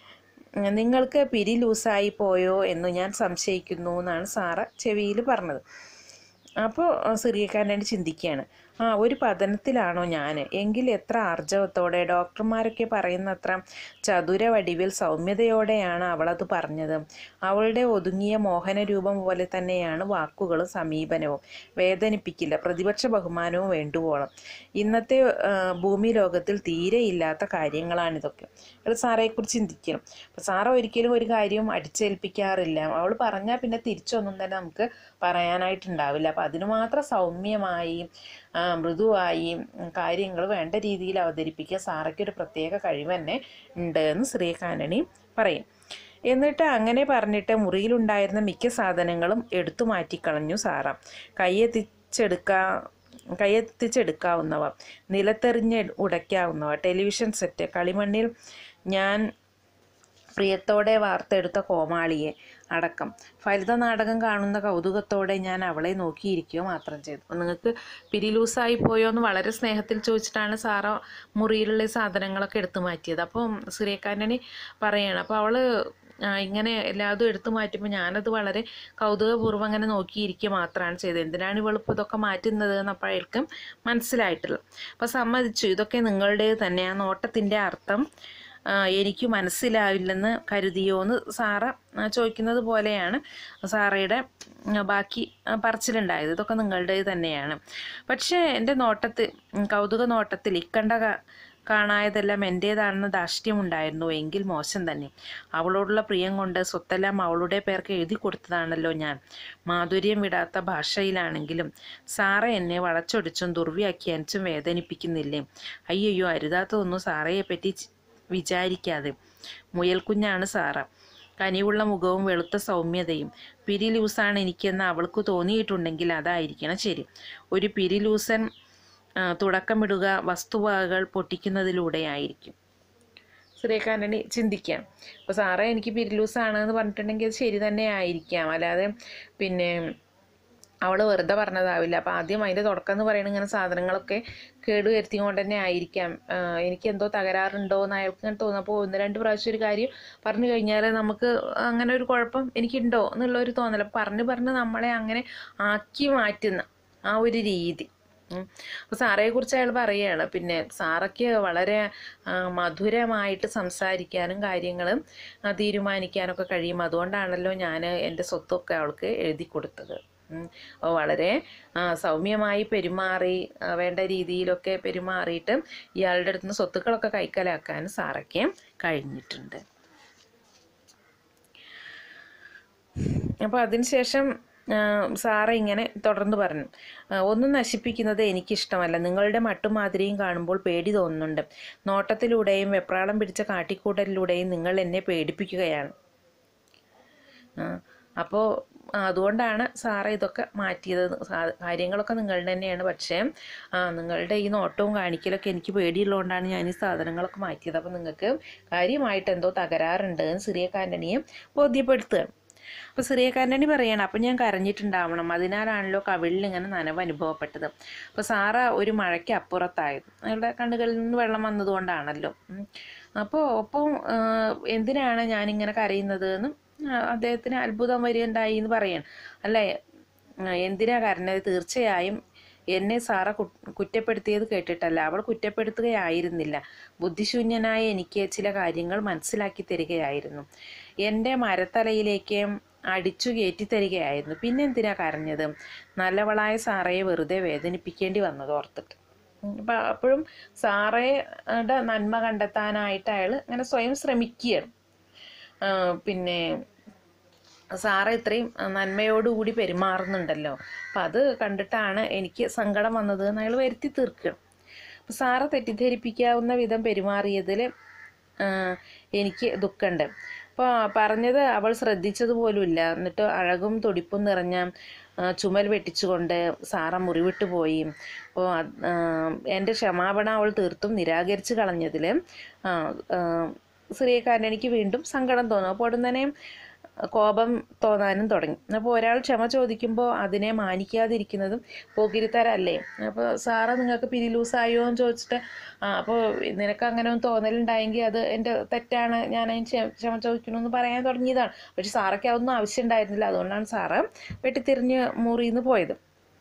ഉം, നിങ്ങൾക്ക് പിരി ലൂസായി പോയോ എന്ന് ഞാൻ സംശയിക്കുന്നു എന്നാണ് സാറ് ചെവിയിൽ പറഞ്ഞത് അപ്പോൾ സിറിയക്കാരനായിട്ട് ചിന്തിക്കുകയാണ് ആ ഒരു പതനത്തിലാണോ ഞാൻ എങ്കിൽ എത്ര ആർജവത്തോടെ ഡോക്ടർമാരൊക്കെ പറയുന്നത്ര ചതുര വടിവിൽ സൗമ്യതയോടെയാണ് അവളത് പറഞ്ഞത് അവളുടെ ഒതുങ്ങിയ മോഹന രൂപം പോലെ തന്നെയാണ് വാക്കുകളും സമീപനവും വേദനിപ്പിക്കില്ല പ്രതിപക്ഷ ബഹുമാനവും വേണ്ടുവോളം ഇന്നത്തെ ആ, ഭൂമി ലോകത്തിൽ തീരെ ഇല്ലാത്ത കാര്യങ്ങളാണിതൊക്കെ അത് സാറേക്കുറിച്ച് ചിന്തിക്കണം അപ്പം സാറ ഒരിക്കലും ഒരു കാര്യവും അടിച്ചേൽപ്പിക്കാറില്ല അവൾ പറഞ്ഞാൽ പിന്നെ തിരിച്ചൊന്നും തന്നെ നമുക്ക് പറയാനായിട്ടുണ്ടാവില്ല അപ്പം അതിന് മാത്രം സൗമ്യമായി ആ, മൃദുവായി കാര്യങ്ങൾ വേണ്ട രീതിയിൽ അവതരിപ്പിക്കാൻ സാറയ്ക്ക് ഒരു പ്രത്യേക കഴിവ് തന്നെ ഉണ്ട് എന്ന് ശ്രീകാനണി പറയും എന്നിട്ട് അങ്ങനെ പറഞ്ഞിട്ട് മുറിയിലുണ്ടായിരുന്ന മിക്ക സാധനങ്ങളും എടുത്തു മാറ്റിക്കളഞ്ഞു സാറ കൈയെത്തിച്ചെടുക്കാ കൈയെത്തിച്ചെടുക്കാവുന്നവ നിലത്തെറിഞ്ഞ് ഉടയ്ക്കാവുന്നവ ടെലിവിഷൻ സെറ്റ് കളിമണ്ണിൽ ഞാൻ പ്രിയത്തോടെ വാർത്തെടുത്ത കോമാളിയെ അടക്കം ഫലിത നാടകം കാണുന്ന കൗതുകത്തോടെ ഞാൻ അവളെ നോക്കിയിരിക്കുക മാത്രം ചെയ്തു അപ്പോൾ നിങ്ങൾക്ക് പിരി ലൂസായി പോയോ എന്ന് വളരെ സ്നേഹത്തിൽ ചോദിച്ചിട്ടാണ് സാറ മുറിയിലുള്ള ഈ സാധനങ്ങളൊക്കെ എടുത്തു മാറ്റിയത് അപ്പം സുരേഖാന്റണി പറയാണ് അപ്പോൾ അവള് ആ, ഇങ്ങനെ എല്ലാതും എടുത്തു മാറ്റുമ്പോൾ ഞാനത് വളരെ കൗതുകപൂർവ്വം അങ്ങനെ നോക്കിയിരിക്കുക മാത്രമാണ് ചെയ്തത് എന്തിനാണ് ഇവളിപ്പോൾ ഇതൊക്കെ മാറ്റുന്നത് എന്ന് അപ്പോൾ അയാൾക്കും മനസ്സിലായിട്ടുള്ളത് അപ്പോൾ സമ്മതിച്ചു ഇതൊക്കെ നിങ്ങളുടേത് തന്നെ ആ നോട്ടത്തിൻ്റെ അർത്ഥം ആ, എനിക്ക് മനസ്സിലാവില്ലെന്ന് കരുതിയോ എന്ന് സാറ ആ, ചോദിക്കുന്നത് പോലെയാണ് സാറയുടെ ഉം, ബാക്കി ആ, പറച്ചിലുണ്ടായത് ഇതൊക്കെ നിങ്ങളുടേത് തന്നെയാണ് പക്ഷേ എൻ്റെ നോട്ടത്തിൽ ഉം, കൗതുക നോട്ടത്തിൽ ഇക്കണ്ട ക- കാണായതെല്ലാം എൻ്റേതാണെന്ന് ധാർഷ്ട്യമുണ്ടായിരുന്നു എങ്കിൽ മോശം തന്നെ അവളോടുള്ള പ്രിയം കൊണ്ട് സ്വത്തെല്ലാം അവളുടെ പേർക്ക് എഴുതി കൊടുത്തതാണല്ലോ ഞാൻ മാധുര്യം വിടാത്ത ഭാഷയിലാണെങ്കിലും സാറ എന്നെ വളച്ചൊടിച്ചും ദുർവ്യാഖ്യാനിച്ചും വേദനിപ്പിക്കുന്നില്ലേ അയ്യയ്യോ അരുതാത്തതൊന്നും സാറയെ പറ്റി ചി- വിചാരിക്കാതെ മുയൽക്കുഞ്ഞാണ് സാറ കനിവുള്ള മുഖവും വെളുത്ത സൗമ്യതയും പിരി ലൂസാണ് എനിക്കെന്ന് അവൾക്ക് തോന്നിയിട്ടുണ്ടെങ്കിൽ അതായിരിക്കണം ശരി ഒരു പിരി ലൂസൻ ആ, തുടക്കമിടുക വസ്തുവകകൾ പൊട്ടിക്കുന്നതിലൂടെയായിരിക്കും സുരേഖാന്റണി ചിന്തിക്കാം അപ്പോൾ സാറേ എനിക്ക് പിരിലൂസാണ് എന്ന് പറഞ്ഞിട്ടുണ്ടെങ്കിൽ അത് ശരി തന്നെ ആയിരിക്കാം അല്ലാതെ പിന്നെ അവൾ വെറുതെ പറഞ്ഞതാവില്ല അപ്പോൾ ആദ്യം അതിൻ്റെ തുടക്കം എന്ന് പറയുന്നത് ഇങ്ങനെ സാധനങ്ങളൊക്കെ കേടുവരുത്തിക്കൊണ്ട് തന്നെ ആയിരിക്കാം ആഹ് എനിക്ക് എന്തോ തകരാറുണ്ടോ എന്ന് അയാൾക്ക് ഇങ്ങനെ തോന്നപ്പോൾ ഒന്ന് രണ്ട് പ്രാവശ്യം ഒരു കാര്യം പറഞ്ഞു കഴിഞ്ഞാൽ നമുക്ക് അങ്ങനെ ഒരു കുഴപ്പം എനിക്കുണ്ടോ എന്നുള്ള ഒരു തോന്നൽ അപ്പോൾ പറഞ്ഞ് പറഞ്ഞ് നമ്മളെ അങ്ങനെ ആക്കി മാറ്റുന്ന ആ ഒരു രീതി ഉം. അപ്പോൾ സാറയെക്കുറിച്ച് അയാൾ പറയുകയാണ് പിന്നെ സാറയ്ക്ക് വളരെ ആ, മധുരമായിട്ട് സംസാരിക്കാനും കാര്യങ്ങളും ആ, തീരുമാനിക്കാനൊക്കെ കഴിയും അതുകൊണ്ടാണല്ലോ ഞാൻ എൻ്റെ സ്വത്തൊക്കെ അവൾക്ക് എഴുതി കൊടുത്തത് ഉം. അപ്പോൾ വളരെ ആ, സൗമ്യമായി പെരുമാറി ആ, വേണ്ട രീതിയിലൊക്കെ പെരുമാറിയിട്ട് ഇയാളുടെ അടുത്ത് നിന്ന് സ്വത്തുക്കളൊക്കെ കൈക്കലാക്കാൻ സാറയ്ക്ക് കഴിഞ്ഞിട്ടുണ്ട് അപ്പോൾ അതിനുശേഷം ആ, സാറ ഇങ്ങനെ തുടർന്ന് പറഞ്ഞു ആ, ഒന്നും നശിപ്പിക്കുന്നത് എനിക്കിഷ്ടമല്ല നിങ്ങളുടെ മട്ടും മാതിരിയും കാണുമ്പോൾ പേടി തോന്നുന്നുണ്ട് നോട്ടത്തിലൂടെയും വെപ്രാളം പിടിച്ച കാട്ടിക്കൂട്ടലിലൂടെയും നിങ്ങൾ എന്നെ പേടിപ്പിക്കുകയാണ് അപ്പോൾ അതുകൊണ്ടാണ് സാറ ഇതൊക്കെ മാറ്റിയത് സാ- കാര്യങ്ങളൊക്കെ നിങ്ങളുടെ തന്നെയാണ് പക്ഷേ ആ, നിങ്ങളുടെ ഈ നോട്ടവും കാണിക്കലൊക്കെ എനിക്ക് പേടിയുള്ളതുകൊണ്ടാണ് ഞാൻ ഈ സാധനങ്ങളൊക്കെ മാറ്റിയത് അപ്പോൾ നിങ്ങൾക്ക് കാര്യമായിട്ട് എന്തോ തകരാറുണ്ട് എന്ന് സിറിയ കാന്റണിയെ ബോധ്യപ്പെടുത്തുകയാണ് അപ്പോൾ സിറിയക്കാരനണി പറയണം അപ്പം ഞാൻ കരഞ്ഞിട്ടുണ്ടാവണം അതിനാലാണല്ലോ കവിളിൽ ഇങ്ങനെ നനവ് അനുഭവപ്പെട്ടത് അപ്പോൾ സാറ ഒരു മഴയ്ക്ക് അപ്പുറത്തായത് അയാളുടെ കണ്ണുകളിൽ നിന്ന് വെള്ളം വന്നതുകൊണ്ടാണല്ലോ ഉം. അപ്പോൾ ഒപ്പം ആ, എന്തിനാണ് ഞാനിങ്ങനെ കരയുന്നത് എന്ന് ആ, അദ്ദേഹത്തിന് അത്ഭുതം വരികയുണ്ടായി എന്ന് പറയണം അല്ലേ ആ, എന്തിനാ കരഞ്ഞത് തീർച്ചയായും എന്നെ സാറ കു- കുറ്റപ്പെടുത്തിയത് കേട്ടിട്ടല്ല അവൾ കുറ്റപ്പെടുത്തുകയായിരുന്നില്ല ബുദ്ധിശൂന്യനായ എനിക്ക് ചില കാര്യങ്ങൾ മനസ്സിലാക്കി തരികയായിരുന്നു എൻ്റെ മരത്തലയിലേക്ക് അടിച്ചു കയറ്റി തരികയായിരുന്നു പിന്നെ എന്തിനാ കരഞ്ഞത് നല്ലവളായ സാറയെ വെറുതെ വേദനിപ്പിക്കേണ്ടി വന്നത് ഓർത്തിട്ട് ഉം, അപ്പൊ അപ്പോഴും സാറയുടെ നന്മ കണ്ടെത്താനായിട്ട് അയാൾ ഇങ്ങനെ സ്വയം ശ്രമിക്കുകയാണ് ആ, പിന്നെ സാറ ഇത്രയും നന്മയോടുകൂടി പെരുമാറുന്നുണ്ടല്ലോ അപ്പം അത് കണ്ടിട്ടാണ് എനിക്ക് സങ്കടം വന്നത് എന്ന് അയാൾ വരുത്തി തീർക്കുകയാണ് അപ്പം സാറ തെറ്റിദ്ധരിപ്പിക്കാവുന്ന വിധം പെരുമാറിയതിൽ എനിക്ക് ദുഃഖമുണ്ട് അപ്പോൾ പറഞ്ഞത് അവൾ ശ്രദ്ധിച്ചത് പോലുമില്ല എന്നിട്ട് അഴകും തുടിപ്പും നിറഞ്ഞ ആ, ചുമൽ വെട്ടിച്ചുകൊണ്ട് സാറ മുറിവിട്ട് പോയി അപ്പോൾ എൻ്റെ ക്ഷമാപണം അവൾ തീർത്തും നിരാകരിച്ച് കളഞ്ഞതിൽ ശ്രീകാരൻ എനിക്ക് വീണ്ടും സങ്കടം തോന്നും അപ്പോൾ ഉടൻ തന്നെ കോപം തോന്നാനും തുടങ്ങി അപ്പോൾ ഒരാൾ ക്ഷമ ചോദിക്കുമ്പോൾ അതിനെ മാനിക്കാതിരിക്കുന്നതും പോകിരിത്തരല്ലേ അപ്പോൾ സാറ് നിങ്ങൾക്ക് പിരി ലൂസായോ എന്ന് ചോദിച്ചിട്ട് ആ അപ്പോൾ നിനക്ക് അങ്ങനെ ഒന്ന് തോന്നലുണ്ടായെങ്കിൽ അത് എൻ്റെ തെറ്റാണ് ഞാൻ അതിന് ക്ഷമ ക്ഷമ ചോദിക്കണമെന്ന് പറയാൻ തുടങ്ങിയതാണ് പക്ഷെ സാറയ്ക്ക് അതൊന്നും ആവശ്യമുണ്ടായിരുന്നില്ല അതുകൊണ്ടാണ് സാറ് വെട്ടിത്തിരിഞ്ഞ് മുറിയിൽ പോയത്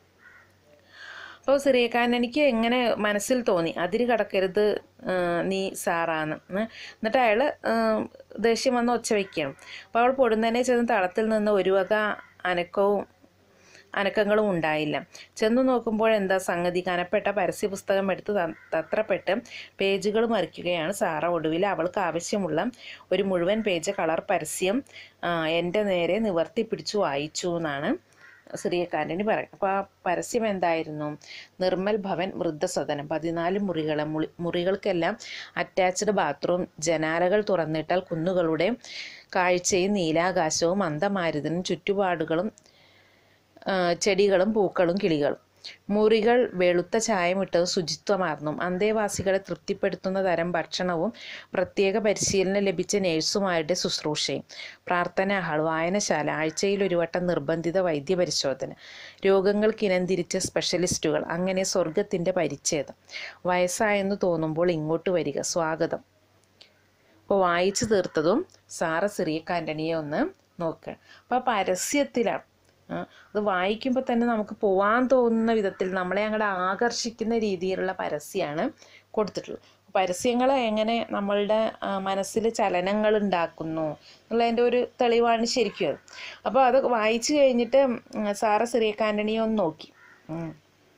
അപ്പോൾ സിറിയക്കാരൻ എനിക്ക് എങ്ങനെ മനസ്സിൽ തോന്നി അതിര് കടക്കരുത് ആ, നീ സാറാന്ന് ഉം. എന്നിട്ട് അയാൾ ദേഷ്യം വന്ന് ഒച്ച വയ്ക്കുകയാണ് അപ്പോൾ അവൾ പൊടുന്നനെ ചെന്ന് തളത്തിൽ നിന്ന് ഒരു വക അനക്കവും അനക്കങ്ങളും ഉണ്ടായില്ല ചെന്നു നോക്കുമ്പോൾ എന്താ സംഗതി കനപ്പെട്ട പരസ്യ പുസ്തകം എടുത്ത് ത- തത്രപ്പെട്ട് പേജുകൾ മറിക്കുകയാണ് സാറ ഒടുവിൽ അവൾക്ക് ആവശ്യമുള്ള ഒരു മുഴുവൻ പേജ് കളർ പരസ്യം ആ, എൻ്റെ നേരെ നിവർത്തി പിടിച്ചു വായിച്ചു എന്നാണ് സിറിയക്കാരന് പറയും അപ്പോൾ ആ പരസ്യം എന്തായിരുന്നു നിർമ്മൽ ഭവൻ വൃദ്ധസദനം പതിനാല് മുറികൾ മുളി- മുറികൾക്കെല്ലാം അറ്റാച്ച്ഡ് ബാത്റൂം ജനാലകൾ തുറന്നിട്ടാൽ കുന്നുകളുടെ കാഴ്ചയും നീലാകാശവും അന്തമാരുതനും ചുറ്റുപാടുകളും ആ, ചെടികളും പൂക്കളും കിളികളും മുറികൾ വെളുത്ത ചായമിട്ടത് ശുചിത്വമാർന്നു അന്തേവാസികളെ തൃപ്തിപ്പെടുത്തുന്ന തരം ഭക്ഷണവും പ്രത്യേക പരിശീലനം ലഭിച്ച നേഴ്സുമാരുടെ ശുശ്രൂഷയും പ്രാർത്ഥനാ ഹാൾ വായനശാല ആഴ്ചയിൽ ഒരു വട്ടം നിർബന്ധിത വൈദ്യപരിശോധന രോഗങ്ങൾക്ക് ഇനംതിരിച്ച സ്പെഷ്യലിസ്റ്റുകൾ അങ്ങനെ സ്വർഗത്തിൻ്റെ പരിച്ഛേദം വയസ്സായെന്ന് തോന്നുമ്പോൾ ഇങ്ങോട്ട് വരിക സ്വാഗതം അപ്പോൾ വായിച്ചു തീർത്തതും സാറ സിറിയക്ക് ആൻ്റണിയെ ഒന്ന് നോക്കുക അപ്പോൾ ആ പരസ്യത്തിലാണ് ആ, അത് വായിക്കുമ്പോൾ തന്നെ നമുക്ക് പോവാൻ തോന്നുന്ന വിധത്തിൽ നമ്മളെ അങ്ങോട്ട് ആകർഷിക്കുന്ന രീതിയിലുള്ള പരസ്യമാണ് കൊടുത്തിട്ടുള്ളത് പരസ്യങ്ങൾ എങ്ങനെ നമ്മളുടെ മനസ്സിൽ ചലനങ്ങൾ ഉണ്ടാക്കുന്നു എന്നുള്ളതിൻ്റെ ഒരു തെളിവാണ് ശരിക്കും അത് അപ്പോൾ അത് വായിച്ചു കഴിഞ്ഞിട്ട് ഉം, സാറ സിറിയക്ക് ആൻ്റണിയെ ഒന്ന് നോക്കി ഉം.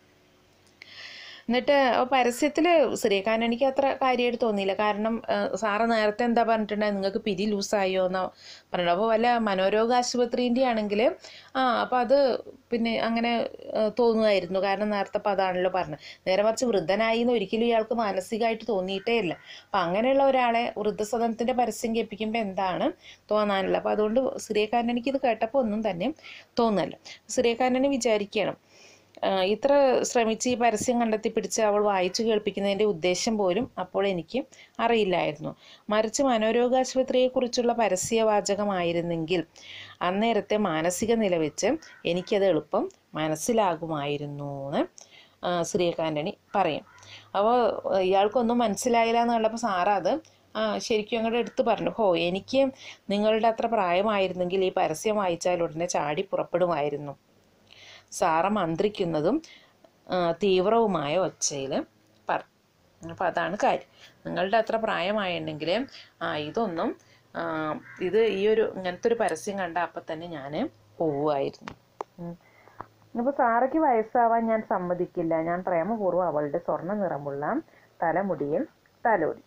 എന്നിട്ട് പരസ്യത്തിൽ ശ്രീകാനണിക്ക് അത്ര കാര്യമായിട്ട് തോന്നിയില്ല കാരണം ആ, സാറ് നേരത്തെ എന്താ പറഞ്ഞിട്ടുണ്ടായത് നിങ്ങൾക്ക് പിരി ലൂസായോ എന്നോ പറഞ്ഞിട്ട് അപ്പോൾ വല്ല മനോരോഗ ആശുപത്രീൻ്റെ ആണെങ്കിൽ ആ അപ്പോൾ അത് പിന്നെ അങ്ങനെ ആ, തോന്നുമായിരുന്നു കാരണം നേരത്തെ അപ്പോൾ അതാണല്ലോ പറഞ്ഞത് നേരെ മറിച്ച് വൃദ്ധനായി എന്ന് ഒരിക്കലും ഇയാൾക്ക് മാനസികമായിട്ട് തോന്നിയിട്ടേ ഇല്ല അപ്പം അങ്ങനെയുള്ള ഒരാളെ വൃദ്ധസദനത്തിൻ്റെ പരസ്യം കേൾപ്പിക്കുമ്പോൾ എന്താണ് തോന്നാനുള്ളത് അപ്പോൾ അതുകൊണ്ട് ശ്രീകാനണിക്ക് ഇത് കേട്ടപ്പോൾ ഒന്നും തന്നെ തോന്നല്ല ശ്രീകാനണി വിചാരിക്കണം ആ, ഇത്ര ശ്രമിച്ച് ഈ പരസ്യം കണ്ടെത്തി പിടിച്ച് അവൾ വായിച്ചു കേൾപ്പിക്കുന്നതിൻ്റെ ഉദ്ദേശം പോലും അപ്പോൾ എനിക്ക് അറിയില്ലായിരുന്നു മറിച്ച് മനോരോഗാശുപത്രിയെക്കുറിച്ചുള്ള പരസ്യവാചകമായിരുന്നെങ്കിൽ അന്നേരത്തെ മാനസിക നില വെച്ച് എനിക്കത് എളുപ്പം മനസ്സിലാകുമായിരുന്നു എന്ന് ആ, ശ്രീകാന്റണി പറയും അപ്പോൾ ഇയാൾക്കൊന്നും മനസ്സിലായില്ല എന്ന് കണ്ടപ്പോൾ സാറ അത് ആ ശരിക്കും അങ്ങോട്ട് എടുത്ത് പറഞ്ഞു ഹോ എനിക്ക് നിങ്ങളുടെ അത്ര പ്രായമായിരുന്നെങ്കിൽ ഈ പരസ്യം വായിച്ചാൽ ഉടനെ ചാടി പുറപ്പെടുമായിരുന്നു സാറ മന്ത്രിക്കുന്നതും ആ, തീവ്രവുമായ ഒച്ചയിൽ പറഞ്ഞു അപ്പോൾ അതാണ് കാര്യം നിങ്ങളുടെ അത്ര പ്രായമായിട്ടുണ്ടെങ്കിൽ ആ ഇതൊന്നും ആ, ഇത് ഈ ഒരു ഇങ്ങനത്തെ ഒരു പരസ്യം കണ്ട അപ്പം തന്നെ ഞാൻ പോവുമായിരുന്നു അപ്പോൾ സാറയ്ക്ക് വയസ്സാവാൻ ഞാൻ സമ്മതിക്കില്ല ഞാൻ പ്രേമപൂർവ്വം അവളുടെ സ്വർണ്ണ നിറമുള്ള തലമുടിയിൽ തലോടി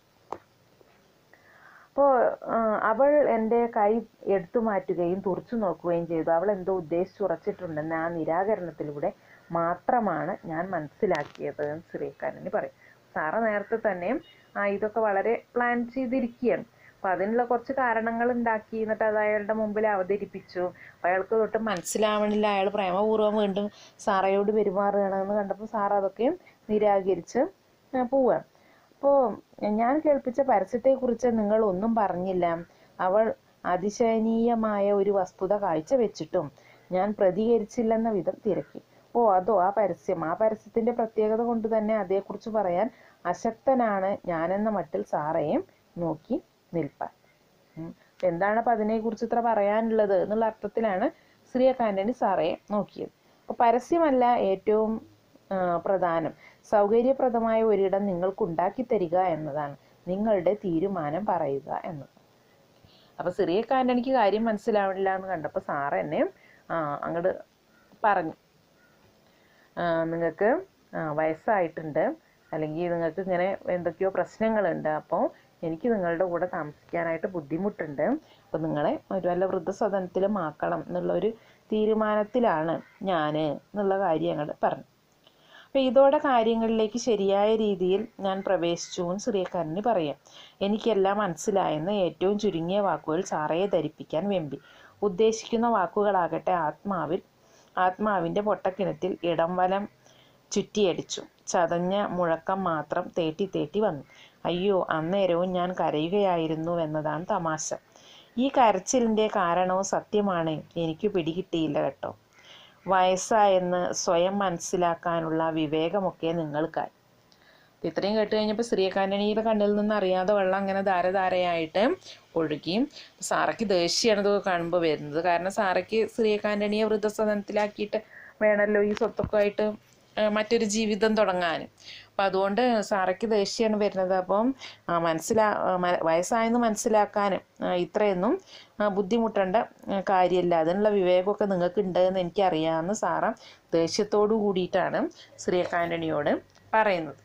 അപ്പോൾ അവൾ എൻ്റെ കൈ എടുത്തു മാറ്റുകയും തുറച്ചു നോക്കുകയും ചെയ്തു അവൾ എന്തോ ഉദ്ദേശിച്ചുറച്ചിട്ടുണ്ടെന്ന് ആ നിരാകരണത്തിലൂടെ മാത്രമാണ് ഞാൻ മനസ്സിലാക്കിയത് എന്ന് ശ്രീകാരന് പറയും സാറ നേരത്തെ തന്നെ ആ ഇതൊക്കെ വളരെ പ്ലാൻ ചെയ്തിരിക്കുകയാണ് അപ്പം അതിനുള്ള കുറച്ച് കാരണങ്ങൾ ഉണ്ടാക്കി എന്നിട്ട് അത് അയാളുടെ മുമ്പിൽ അവതരിപ്പിച്ചു അപ്പോൾ അയാൾക്ക് തൊട്ട് മനസ്സിലാവണില്ല അയാൾ പ്രേമപൂർവ്വം വീണ്ടും സാറയോട് പെരുമാറുകയാണെന്ന് കണ്ടപ്പോൾ സാർ അതൊക്കെ നിരാകരിച്ച് ആ, പോവുകയാണ് അപ്പോൾ ഞാൻ കേൾപ്പിച്ച പരസ്യത്തെക്കുറിച്ച് നിങ്ങൾ ഒന്നും പറഞ്ഞില്ല അവൾ അതിശയനീയമായ ഒരു വസ്തുത കാഴ്ചവെച്ചിട്ടും ഞാൻ പ്രതികരിച്ചില്ലെന്ന വിധം തിരക്കി ഓ അതോ ആ പരസ്യം ആ പരസ്യത്തിന്റെ പ്രത്യേകത കൊണ്ട് തന്നെ അതേക്കുറിച്ച് പറയാൻ അശക്തനാണ് ഞാനെന്ന മട്ടിൽ സാറയും നോക്കി നിൽപ്പാൻ ഉം. അപ്പൊ എന്താണ് അപ്പൊ അതിനെക്കുറിച്ച് ഇത്ര പറയാനുള്ളത് എന്നുള്ള അർത്ഥത്തിലാണ് ശ്രീയക്ക ആന്റണി സാറയെ നോക്കിയത് അപ്പൊ പരസ്യമല്ല ഏറ്റവും ആ, പ്രധാനം സൗകര്യപ്രദമായ ഒരിടം നിങ്ങൾക്ക് ഉണ്ടാക്കി തരിക എന്നതാണ് നിങ്ങളുടെ തീരുമാനം പറയുക എന്നത് അപ്പൊ സിറിയക്ക ആന്റണിക്ക് കാര്യം മനസ്സിലാവില്ല എന്ന് കണ്ടപ്പോൾ സാറ് എന്നെ അങ്ങോട്ട് പറഞ്ഞു നിങ്ങൾക്ക് വയസ്സായിട്ടുണ്ട് അല്ലെങ്കിൽ നിങ്ങൾക്ക് ഇങ്ങനെ എന്തൊക്കെയോ പ്രശ്നങ്ങളുണ്ട് അപ്പോൾ എനിക്ക് നിങ്ങളുടെ കൂടെ താമസിക്കാനായിട്ട് ബുദ്ധിമുട്ടുണ്ട് അപ്പോൾ നിങ്ങളെ ഒരു വല്ല വൃദ്ധസദനത്തിലും ആക്കണം എന്നുള്ളൊരു തീരുമാനത്തിലാണ് ഞാൻ എന്നുള്ള കാര്യം ഞങ്ങൾ പറഞ്ഞു അപ്പോൾ ഇതോടെ കാര്യങ്ങളിലേക്ക് ശരിയായ രീതിയിൽ ഞാൻ പ്രവേശിച്ചു എന്ന് ശ്രീയക്കാരന് പറയാം എനിക്കെല്ലാം മനസ്സിലായെന്ന് ഏറ്റവും ചുരുങ്ങിയ വാക്കുകൾ സാറയെ ധരിപ്പിക്കാൻ വെമ്പി ഉദ്ദേശിക്കുന്ന വാക്കുകളാകട്ടെ ആത്മാവിൽ ആത്മാവിൻ്റെ പൊട്ടക്കിണറ്റിൽ ഇടം വലം ചുറ്റിയടിച്ചു ചതഞ്ഞ മുഴക്കം മാത്രം തേട്ടി തേട്ടി വന്നു അയ്യോ അന്നേരവും ഞാൻ കരയുകയായിരുന്നു എന്നതാണ് തമാശ ഈ കരച്ചിലിൻ്റെ കാരണവും സത്യമാണ് എനിക്ക് പിടികിട്ടിയില്ല കേട്ടോ വയസ്സായെന്ന് സ്വയം മനസ്സിലാക്കാനുള്ള വിവേകമൊക്കെ നിങ്ങൾക്കായി അപ്പൊ ഇത്രയും കേട്ട് കഴിഞ്ഞപ്പോൾ ശ്രീകാന്റണിയുടെ കണ്ണിൽ നിന്ന് അറിയാതെ വെള്ളം അങ്ങനെ ധാരധാരയായിട്ട് ഒഴുകി സാറയ്ക്ക് ദേഷ്യമാണ് ഇത് കാണുമ്പോൾ വരുന്നത് കാരണം സാറയ്ക്ക് ശ്രീകാന്റണിയെ വൃദ്ധസദനത്തിലാക്കിയിട്ട് വേണമല്ലോ ഈ സ്വത്തൊക്കെ ആയിട്ട് ആ, മറ്റൊരു ജീവിതം തുടങ്ങാൻ അപ്പം അതുകൊണ്ട് സാറയ്ക്ക് ദേഷ്യമാണ് വരുന്നത് അപ്പം ആ, മനസ്സിലാ ആ, മ- വയസ്സായെന്ന് മനസ്സിലാക്കാനും ആ, ഇത്രയൊന്നും ആ, ബുദ്ധിമുട്ടേണ്ട ആ, കാര്യമില്ല അതിനുള്ള വിവേകമൊക്കെ നിങ്ങൾക്ക് ഉണ്ട് എന്ന് എനിക്കറിയാമെന്ന് സാറ ദേഷ്യത്തോടു കൂടിയിട്ടാണ് ശ്രീകാന്റണിയോട് പറയുന്നത്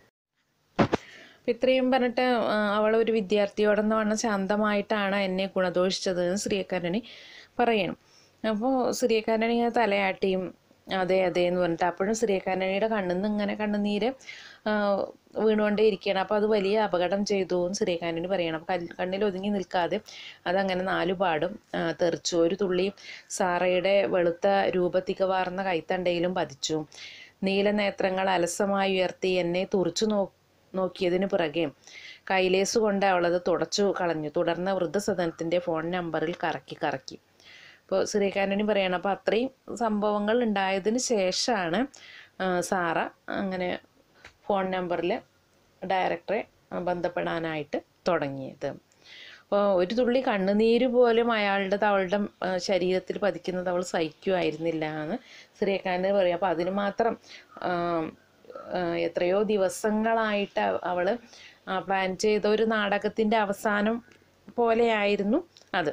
അപ്പം ഇത്രയും പറഞ്ഞിട്ട് അവൾ ഒരു വിദ്യാർത്ഥിയോടെന്ന് പറഞ്ഞ ശാന്തമായിട്ടാണ് എന്നെ ഗുണദോഷിച്ചത് എന്ന് ശ്രീകാരണി പറയണം അപ്പോൾ ശ്രീകാരണി ഇങ്ങനെ തലയാട്ടിയും അതെ അതെ എന്ന് പറഞ്ഞിട്ട് അപ്പോഴും ശ്രീകാരണയുടെ കണ്ണിൽ നിന്ന് ഇങ്ങനെ കണ്ണുനീര് ആ, വീണുകൊണ്ടേ ഇരിക്കുകയാണ് അപ്പോൾ അത് വലിയ അപകടം ചെയ്തു എന്ന് ശ്രീകാരണി പറയണം അപ്പോൾ കല്ല് കണ്ണിൽ ഒതുങ്ങി നിൽക്കാതെ അതങ്ങനെ നാലുപാടും ആ, തെറിച്ചു ഒരു തുള്ളി സാറയുടെ വെളുത്ത രൂപത്തികവാർന്ന കൈത്തണ്ടയിലും പതിച്ചു നീലനേത്രങ്ങൾ അലസമായി ഉയർത്തി എന്നെ തുറച്ചു നോ നോക്കിയതിനു പിറകെ കൈലേസ് കൊണ്ട് അവളത് തുടച്ചു കളഞ്ഞു തുടർന്ന് വൃദ്ധസദനത്തിൻ്റെ ഫോൺ നമ്പറിൽ കറക്കി കറക്കി ഇപ്പോൾ ശ്രീകാന്റണി പറയണം അപ്പോൾ അത്രയും സംഭവങ്ങൾ ഉണ്ടായതിന് ശേഷമാണ് ആ, സാറ അങ്ങനെ ഫോൺ നമ്പറിൽ ഡയറക്ടറെ ബന്ധപ്പെടാനായിട്ട് തുടങ്ങിയത് അപ്പോൾ ഒരു തുള്ളി കണ്ണുനീര് പോലും അയാളുടെ അവളുടെ ആ, ശരീരത്തിൽ പതിക്കുന്നത് അവൾ സഹിക്കുമായിരുന്നില്ല എന്ന് ശ്രീകാന്ത് പറയും അപ്പോൾ അതിന് മാത്രം ആ, ആ, എത്രയോ ദിവസങ്ങളായിട്ട് അവ- അവള് പ്ലാൻ ചെയ്ത ഒരു നാടകത്തിൻ്റെ അവസാനം പോലെയായിരുന്നു അത്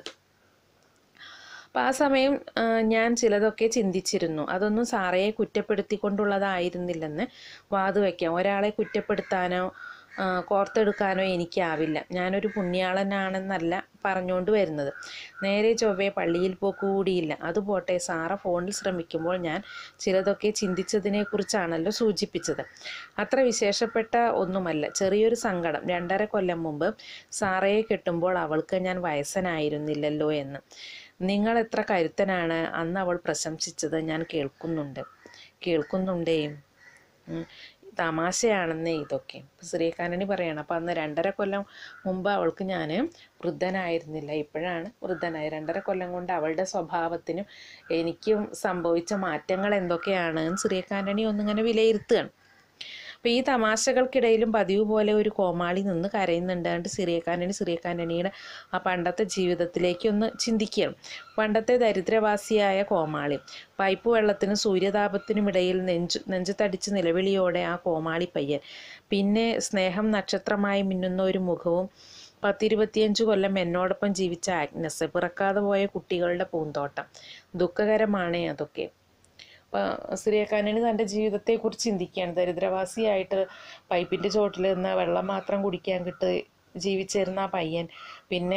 അപ്പം ആ സമയം ആ, ഞാൻ ചിലതൊക്കെ ചിന്തിച്ചിരുന്നു അതൊന്നും സാറയെ കുറ്റപ്പെടുത്തിക്കൊണ്ടുള്ളതായിരുന്നില്ലെന്ന് വാതുവയ്ക്കാം ഒരാളെ കുറ്റപ്പെടുത്താനോ ആ, കോർത്തെടുക്കാനോ എനിക്കാവില്ല ഞാനൊരു പുണ്യാളനാണെന്നല്ല പറഞ്ഞുകൊണ്ട് വരുന്നത് നേരെ ചൊവ്വേ പള്ളിയിൽ പോക്ക് കൂടിയില്ല അതുപോട്ടെ സാറ ഫോണിൽ ശ്രമിക്കുമ്പോൾ ഞാൻ ചിലതൊക്കെ ചിന്തിച്ചതിനെക്കുറിച്ചാണല്ലോ സൂചിപ്പിച്ചത് അത്ര വിശേഷപ്പെട്ട ഒന്നുമല്ല ചെറിയൊരു സങ്കടം രണ്ടര കൊല്ലം മുമ്പ് സാറയെ കെട്ടുമ്പോൾ അവൾക്ക് ഞാൻ വയസ്സനായിരുന്നില്ലല്ലോ എന്ന് നിങ്ങൾ എത്ര കരുത്തനാണ് അന്ന് അവൾ പ്രശംസിച്ചത് ഞാൻ കേൾക്കുന്നുണ്ട് കേൾക്കുന്നുണ്ടേ ഉം. തമാശയാണെന്നേ ഇതൊക്കെ ഇപ്പം ശ്രീകാനണി പറയണം അപ്പം അന്ന് രണ്ടര കൊല്ലം മുമ്പ് അവൾക്ക് ഞാൻ വൃദ്ധനായിരുന്നില്ല ഇപ്പോഴാണ് വൃദ്ധനായി രണ്ടര കൊല്ലം കൊണ്ട് അവളുടെ സ്വഭാവത്തിനും എനിക്കും സംഭവിച്ച മാറ്റങ്ങൾ എന്തൊക്കെയാണ് എന്ന് ശ്രീകാനണി ഒന്നിങ്ങനെ വിലയിരുത്തുകയാണ് അപ്പോൾ ഈ തമാശകൾക്കിടയിലും പതിവ് പോലെ ഒരു കോമാളി നിന്ന് കരയുന്നുണ്ട് കണ്ട് സിറിയക്കാനണി സിറിയക്കാനണിയുടെ ആ പണ്ടത്തെ ജീവിതത്തിലേക്ക് ഒന്ന് ചിന്തിക്കുകയാണ് പണ്ടത്തെ ദരിദ്രവാസിയായ കോമാളി പൈപ്പ് വെള്ളത്തിനും സൂര്യതാപത്തിനും ഇടയിൽ നെഞ്ചു നെഞ്ചത്തടിച്ച് നിലവിളിയോടെ ആ കോമാളി പയ്യൻ പിന്നെ സ്നേഹം നക്ഷത്രമായി മിന്നുന്ന ഒരു മുഖവും പത്തിരുപത്തിയഞ്ച് കൊല്ലം എന്നോടൊപ്പം ജീവിച്ച ആഗ്നസ് പിറക്കാതെ പോയ കുട്ടികളുടെ പൂന്തോട്ടം ദുഃഖകരമാണ് അതൊക്കെ അപ്പോൾ സിറിയക്കാനണി തൻ്റെ ജീവിതത്തെക്കുറിച്ച് ചിന്തിക്കുകയാണ് ദരിദ്രവാസിയായിട്ട് പൈപ്പിൻ്റെ ചോട്ടിൽ നിന്ന് വെള്ളം മാത്രം കുടിക്കാൻ കിട്ട് ജീവിച്ചിരുന്ന ആ പയ്യൻ പിന്നെ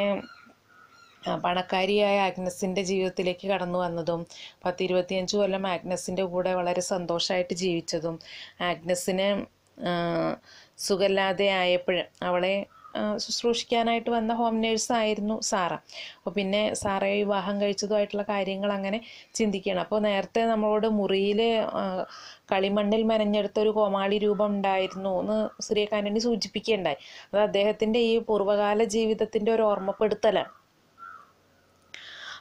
ആ, പണക്കാരിയായ ആഗ്നസിൻ്റെ ജീവിതത്തിലേക്ക് കടന്നു വന്നതും പത്ത് ഇരുപത്തിയഞ്ച് കൊല്ലം ആഗ്നസിൻ്റെ കൂടെ വളരെ സന്തോഷമായിട്ട് ജീവിച്ചതും ആഗ്നസിന് ആ, സുഖമില്ലാതെ ആയപ്പോൾ അവളെ ആ, ശുശ്രൂഷിക്കാനായിട്ട് വന്ന ഹോം നേഴ്സായിരുന്നു സാറ അപ്പോൾ പിന്നെ സാറയെ വിവാഹം കഴിച്ചതുമായിട്ടുള്ള കാര്യങ്ങൾ അങ്ങനെ ചിന്തിക്കണം അപ്പോൾ നേരത്തെ നമ്മളോട് മുറിയിൽ കളിമണ്ണിൽ മെനഞ്ഞെടുത്ത ഒരു കോമാളി രൂപം ഉണ്ടായിരുന്നു എന്ന് ശ്രീകാനണി സൂചിപ്പിക്കുകയുണ്ടായി അത് അദ്ദേഹത്തിൻ്റെ ഈ പൂർവ്വകാല ജീവിതത്തിൻ്റെ ഒരു ഓർമ്മപ്പെടുത്തലാണ്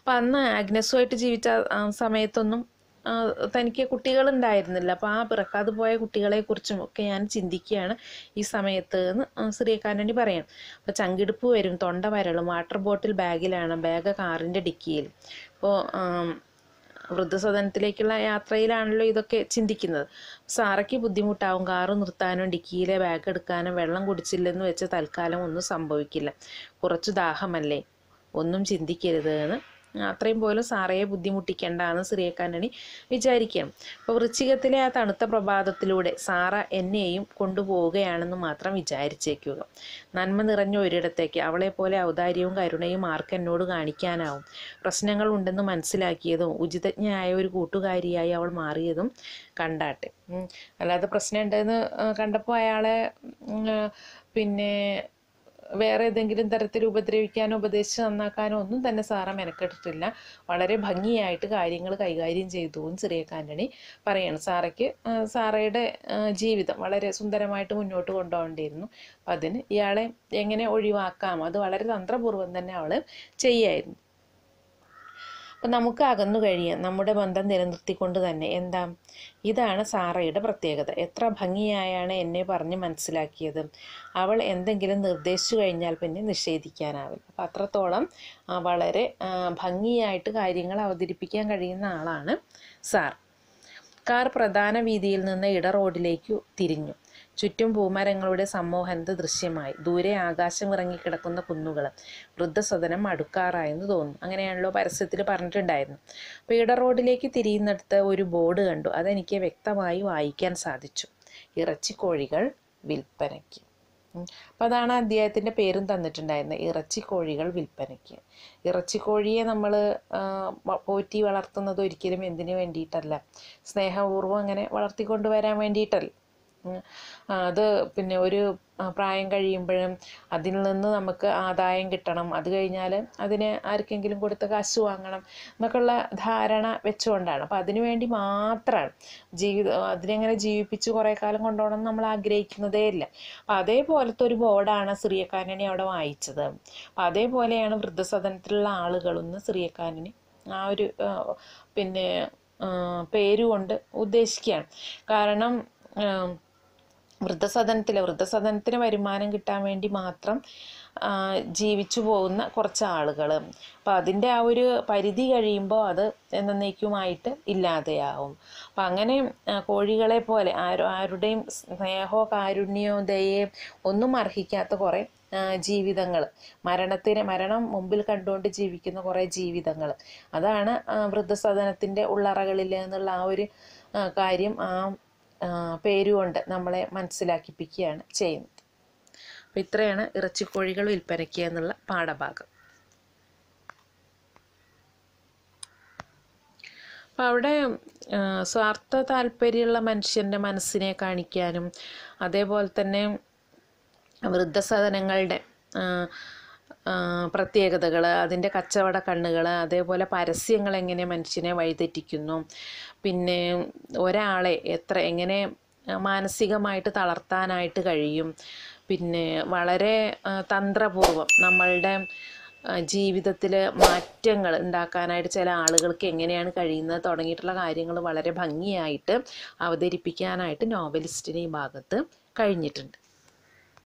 അപ്പം അന്ന് ആഗ്നസുമായിട്ട് ജീവിച്ച ആ സമയത്തൊന്നും ആ, തനിക്ക് കുട്ടികളുണ്ടായിരുന്നില്ല അപ്പോൾ ആ പിറക്കാതെ പോയ കുട്ടികളെക്കുറിച്ചും ഒക്കെ ഞാൻ ചിന്തിക്കുകയാണ് ഈ സമയത്ത് എന്ന് ശ്രീകാനണി പറയാം അപ്പോൾ ചങ്കിടുപ്പ് വരും തൊണ്ട വരളും വാട്ടർ ബോട്ടിൽ ബാഗിലാണ് ബാഗ് കാറിൻ്റെ ഡിക്കിയിൽ അപ്പോൾ വൃദ്ധസദനത്തിലേക്കുള്ള യാത്രയിലാണല്ലോ ഇതൊക്കെ ചിന്തിക്കുന്നത് സാറയ്ക്ക് ബുദ്ധിമുട്ടാവും കാറ് നിർത്താനോ ഡിക്കിയിലെ ബാഗ് എടുക്കാനോ വെള്ളം കുടിച്ചില്ലെന്ന് വെച്ച് തൽക്കാലം ഒന്നും സംഭവിക്കില്ല കുറച്ചു ദാഹമല്ലേ ഒന്നും ചിന്തിക്കരുത് എന്ന് അത്രയും പോലും സാറയെ ബുദ്ധിമുട്ടിക്കേണ്ട എന്ന് ശ്രീയക്കാനണി വിചാരിക്കുകയാണ് അപ്പോൾ വൃശ്ചികത്തിലെ ആ തണുത്ത പ്രഭാതത്തിലൂടെ സാറ എന്നെയും കൊണ്ടുപോവുകയാണെന്ന് മാത്രം വിചാരിച്ചേക്കുക നന്മ നിറഞ്ഞ ഒരിടത്തേക്ക് അവളെ പോലെ ഔദാര്യവും കരുണയും ആർക്ക് എന്നോട് കാണിക്കാനാവും പ്രശ്നങ്ങൾ ഉണ്ടെന്ന് മനസ്സിലാക്കിയതും ഉചിതജ്ഞയായ ഒരു കൂട്ടുകാരിയായി അവൾ മാറിയതും കണ്ടാട്ടെ ഉം. അല്ലാതെ പ്രശ്നം ഉണ്ടെന്ന് കണ്ടപ്പോൾ അയാളെ ഉം, പിന്നെ വേറെ ഏതെങ്കിലും തരത്തിൽ ഉപദ്രവിക്കാനോ ഉപദേശിച്ച് നന്നാക്കാനോ ഒന്നും തന്നെ സാറ മെനക്കെട്ടിട്ടില്ല വളരെ ഭംഗിയായിട്ട് കാര്യങ്ങൾ കൈകാര്യം ചെയ്തു എന്ന് ചെറിയക്കാൻ്റണി പറയാണ് സാറയ്ക്ക് ആ, സാറയുടെ ആ, ജീവിതം വളരെ സുന്ദരമായിട്ട് മുന്നോട്ട് കൊണ്ടുപോകേണ്ടിയിരുന്നു അപ്പം അതിന് ഇയാളെ എങ്ങനെ ഒഴിവാക്കാം അത് വളരെ തന്ത്രപൂർവ്വം തന്നെ അവൾ ചെയ്യായിരുന്നു അപ്പം നമുക്ക് അകന്നു കഴിയാം നമ്മുടെ ബന്ധം നിലനിർത്തിക്കൊണ്ട് തന്നെ എന്താ ഇതാണ് സാറയുടെ പ്രത്യേകത എത്ര ഭംഗിയായാണ് എന്നെ പറഞ്ഞ് മനസ്സിലാക്കിയത് അവൾ എന്തെങ്കിലും നിർദ്ദേശിച്ചു കഴിഞ്ഞാൽ പിന്നെ നിഷേധിക്കാനാവില്ല അപ്പം അത്രത്തോളം ആ, വളരെ ആ, ഭംഗിയായിട്ട് കാര്യങ്ങൾ അവതരിപ്പിക്കാൻ കഴിയുന്ന ആളാണ് സാർ കാർ പ്രധാന വീതിയിൽ നിന്ന് ഇട റോഡിലേക്ക് തിരിഞ്ഞു ചുറ്റും പൂമരങ്ങളുടെ സമ്മോഹനത ദൃശ്യമായി ദൂരെ ആകാശം ഇറങ്ങിക്കിടക്കുന്ന കുന്നുകൾ വൃദ്ധസദനം അടുക്കാറായെന്ന് തോന്നുന്നു അങ്ങനെയാണല്ലോ പരസ്യത്തിൽ പറഞ്ഞിട്ടുണ്ടായിരുന്നു അപ്പോൾ ഇട റോഡിലേക്ക് തിരിയുന്നിടത്ത് ഒരു ബോർഡ് കണ്ടു അതെനിക്ക് വ്യക്തമായി വായിക്കാൻ സാധിച്ചു ഇറച്ചിക്കോഴികൾ വിൽപ്പനയ്ക്ക് അപ്പോൾ അതാണ് അധ്യായത്തിൻ്റെ പേരും തന്നിട്ടുണ്ടായിരുന്നത് ഇറച്ചിക്കോഴികൾ വിൽപ്പനയ്ക്ക് ഇറച്ചിക്കോഴിയെ നമ്മൾ പോറ്റി വളർത്തുന്നത് ഒരിക്കലും എന്തിനു വേണ്ടിയിട്ടല്ല സ്നേഹപൂർവ്വം അങ്ങനെ വളർത്തിക്കൊണ്ട് വരാൻ വേണ്ടിയിട്ടല്ല ഉം. ആ, അത് പിന്നെ ഒരു ആ, പ്രായം കഴിയുമ്പോഴും അതിൽ നിന്ന് നമുക്ക് ആദായം കിട്ടണം അത് കഴിഞ്ഞാൽ അതിനെ ആർക്കെങ്കിലും കൊടുത്ത് കാശ് വാങ്ങണം എന്നൊക്കെയുള്ള ധാരണ വെച്ചുകൊണ്ടാണ് അപ്പോൾ അതിനു വേണ്ടി മാത്രമാണ് ജീവിത അതിനെങ്ങനെ ജീവിപ്പിച്ച് കുറേ കാലം കൊണ്ടുപോകണം എന്ന് നമ്മൾ ആഗ്രഹിക്കുന്നതേ ഇല്ല അപ്പം അതേപോലത്തെ ഒരു ബോർഡാണ് ശ്രീയക്കാനണി അവിടെ വായിച്ചത് അപ്പം അതേപോലെയാണ് വൃദ്ധസദനത്തിലുള്ള ആളുകളെന്ന് ശ്രീയക്കാനണി ആ ഒരു ആ, പിന്നെ ആ, പേരുകൊണ്ട് ഉദ്ദേശിക്കുകയാണ് കാരണം ആ, വൃദ്ധസദനത്തിൽ വൃദ്ധസദനത്തിന് വരുമാനം കിട്ടാൻ വേണ്ടി മാത്രം ആ, ജീവിച്ചു പോകുന്ന കുറച്ച് ആളുകൾ അപ്പം അതിൻ്റെ ആ ഒരു പരിധി കഴിയുമ്പോൾ അത് എന്നേക്കുമായിട്ട് ഇല്ലാതെയാവും അപ്പം അങ്ങനെ ആ, കോഴികളെ പോലെ ആരും ആരുടെയും സ്നേഹമോ കാരുണ്യമോ ദയയോ ഒന്നും അർഹിക്കാത്ത കുറേ ജീവിതങ്ങൾ മരണത്തിന് മരണം മുമ്പിൽ കണ്ടുകൊണ്ട് ജീവിക്കുന്ന കുറേ ജീവിതങ്ങൾ അതാണ് ആ, വൃദ്ധസദനത്തിൻ്റെ ഉള്ളറകളിൽ എന്നുള്ള ആ ഒരു ആ, കാര്യം ആ ആ, പേരുകൊണ്ട് നമ്മളെ മനസ്സിലാക്കിപ്പിക്കുകയാണ് ചെയ്യുന്നത് അപ്പോൾ ഇത്രയാണ് ഇറച്ചിക്കോഴികൾ വിൽപ്പനയ്ക്ക് എന്നുള്ള പാഠഭാഗം അപ്പോൾ അവിടെ ആ, സ്വാർത്ഥ താല്പര്യമുള്ള മനുഷ്യൻ്റെ മനസ്സിനെ കാണിക്കാനും അതേപോലെ തന്നെ വൃദ്ധസദനങ്ങളുടെ പ്രത്യേകതകൾ അതിൻ്റെ കച്ചവട കണ്ണുകൾ അതേപോലെ പരസ്യങ്ങൾ എങ്ങനെ മനുഷ്യനെ വഴിതെറ്റിക്കുന്നു പിന്നെ ഒരാളെ എത്ര എങ്ങനെ ആ, മാനസികമായിട്ട് തളർത്താനായിട്ട് കഴിയും പിന്നെ വളരെ ആ, തന്ത്രപൂർവം നമ്മളുടെ ജീവിതത്തിൽ മാറ്റങ്ങൾ ഉണ്ടാക്കാനായിട്ട് ചില ആളുകൾക്ക് എങ്ങനെയാണ് കഴിയുന്നത് തുടങ്ങിയിട്ടുള്ള കാര്യങ്ങൾ വളരെ ഭംഗിയായിട്ട് അവതരിപ്പിക്കാനായിട്ട് നോവലിസ്റ്റിന് ഈ ഭാഗത്ത് കഴിഞ്ഞിട്ടുണ്ട്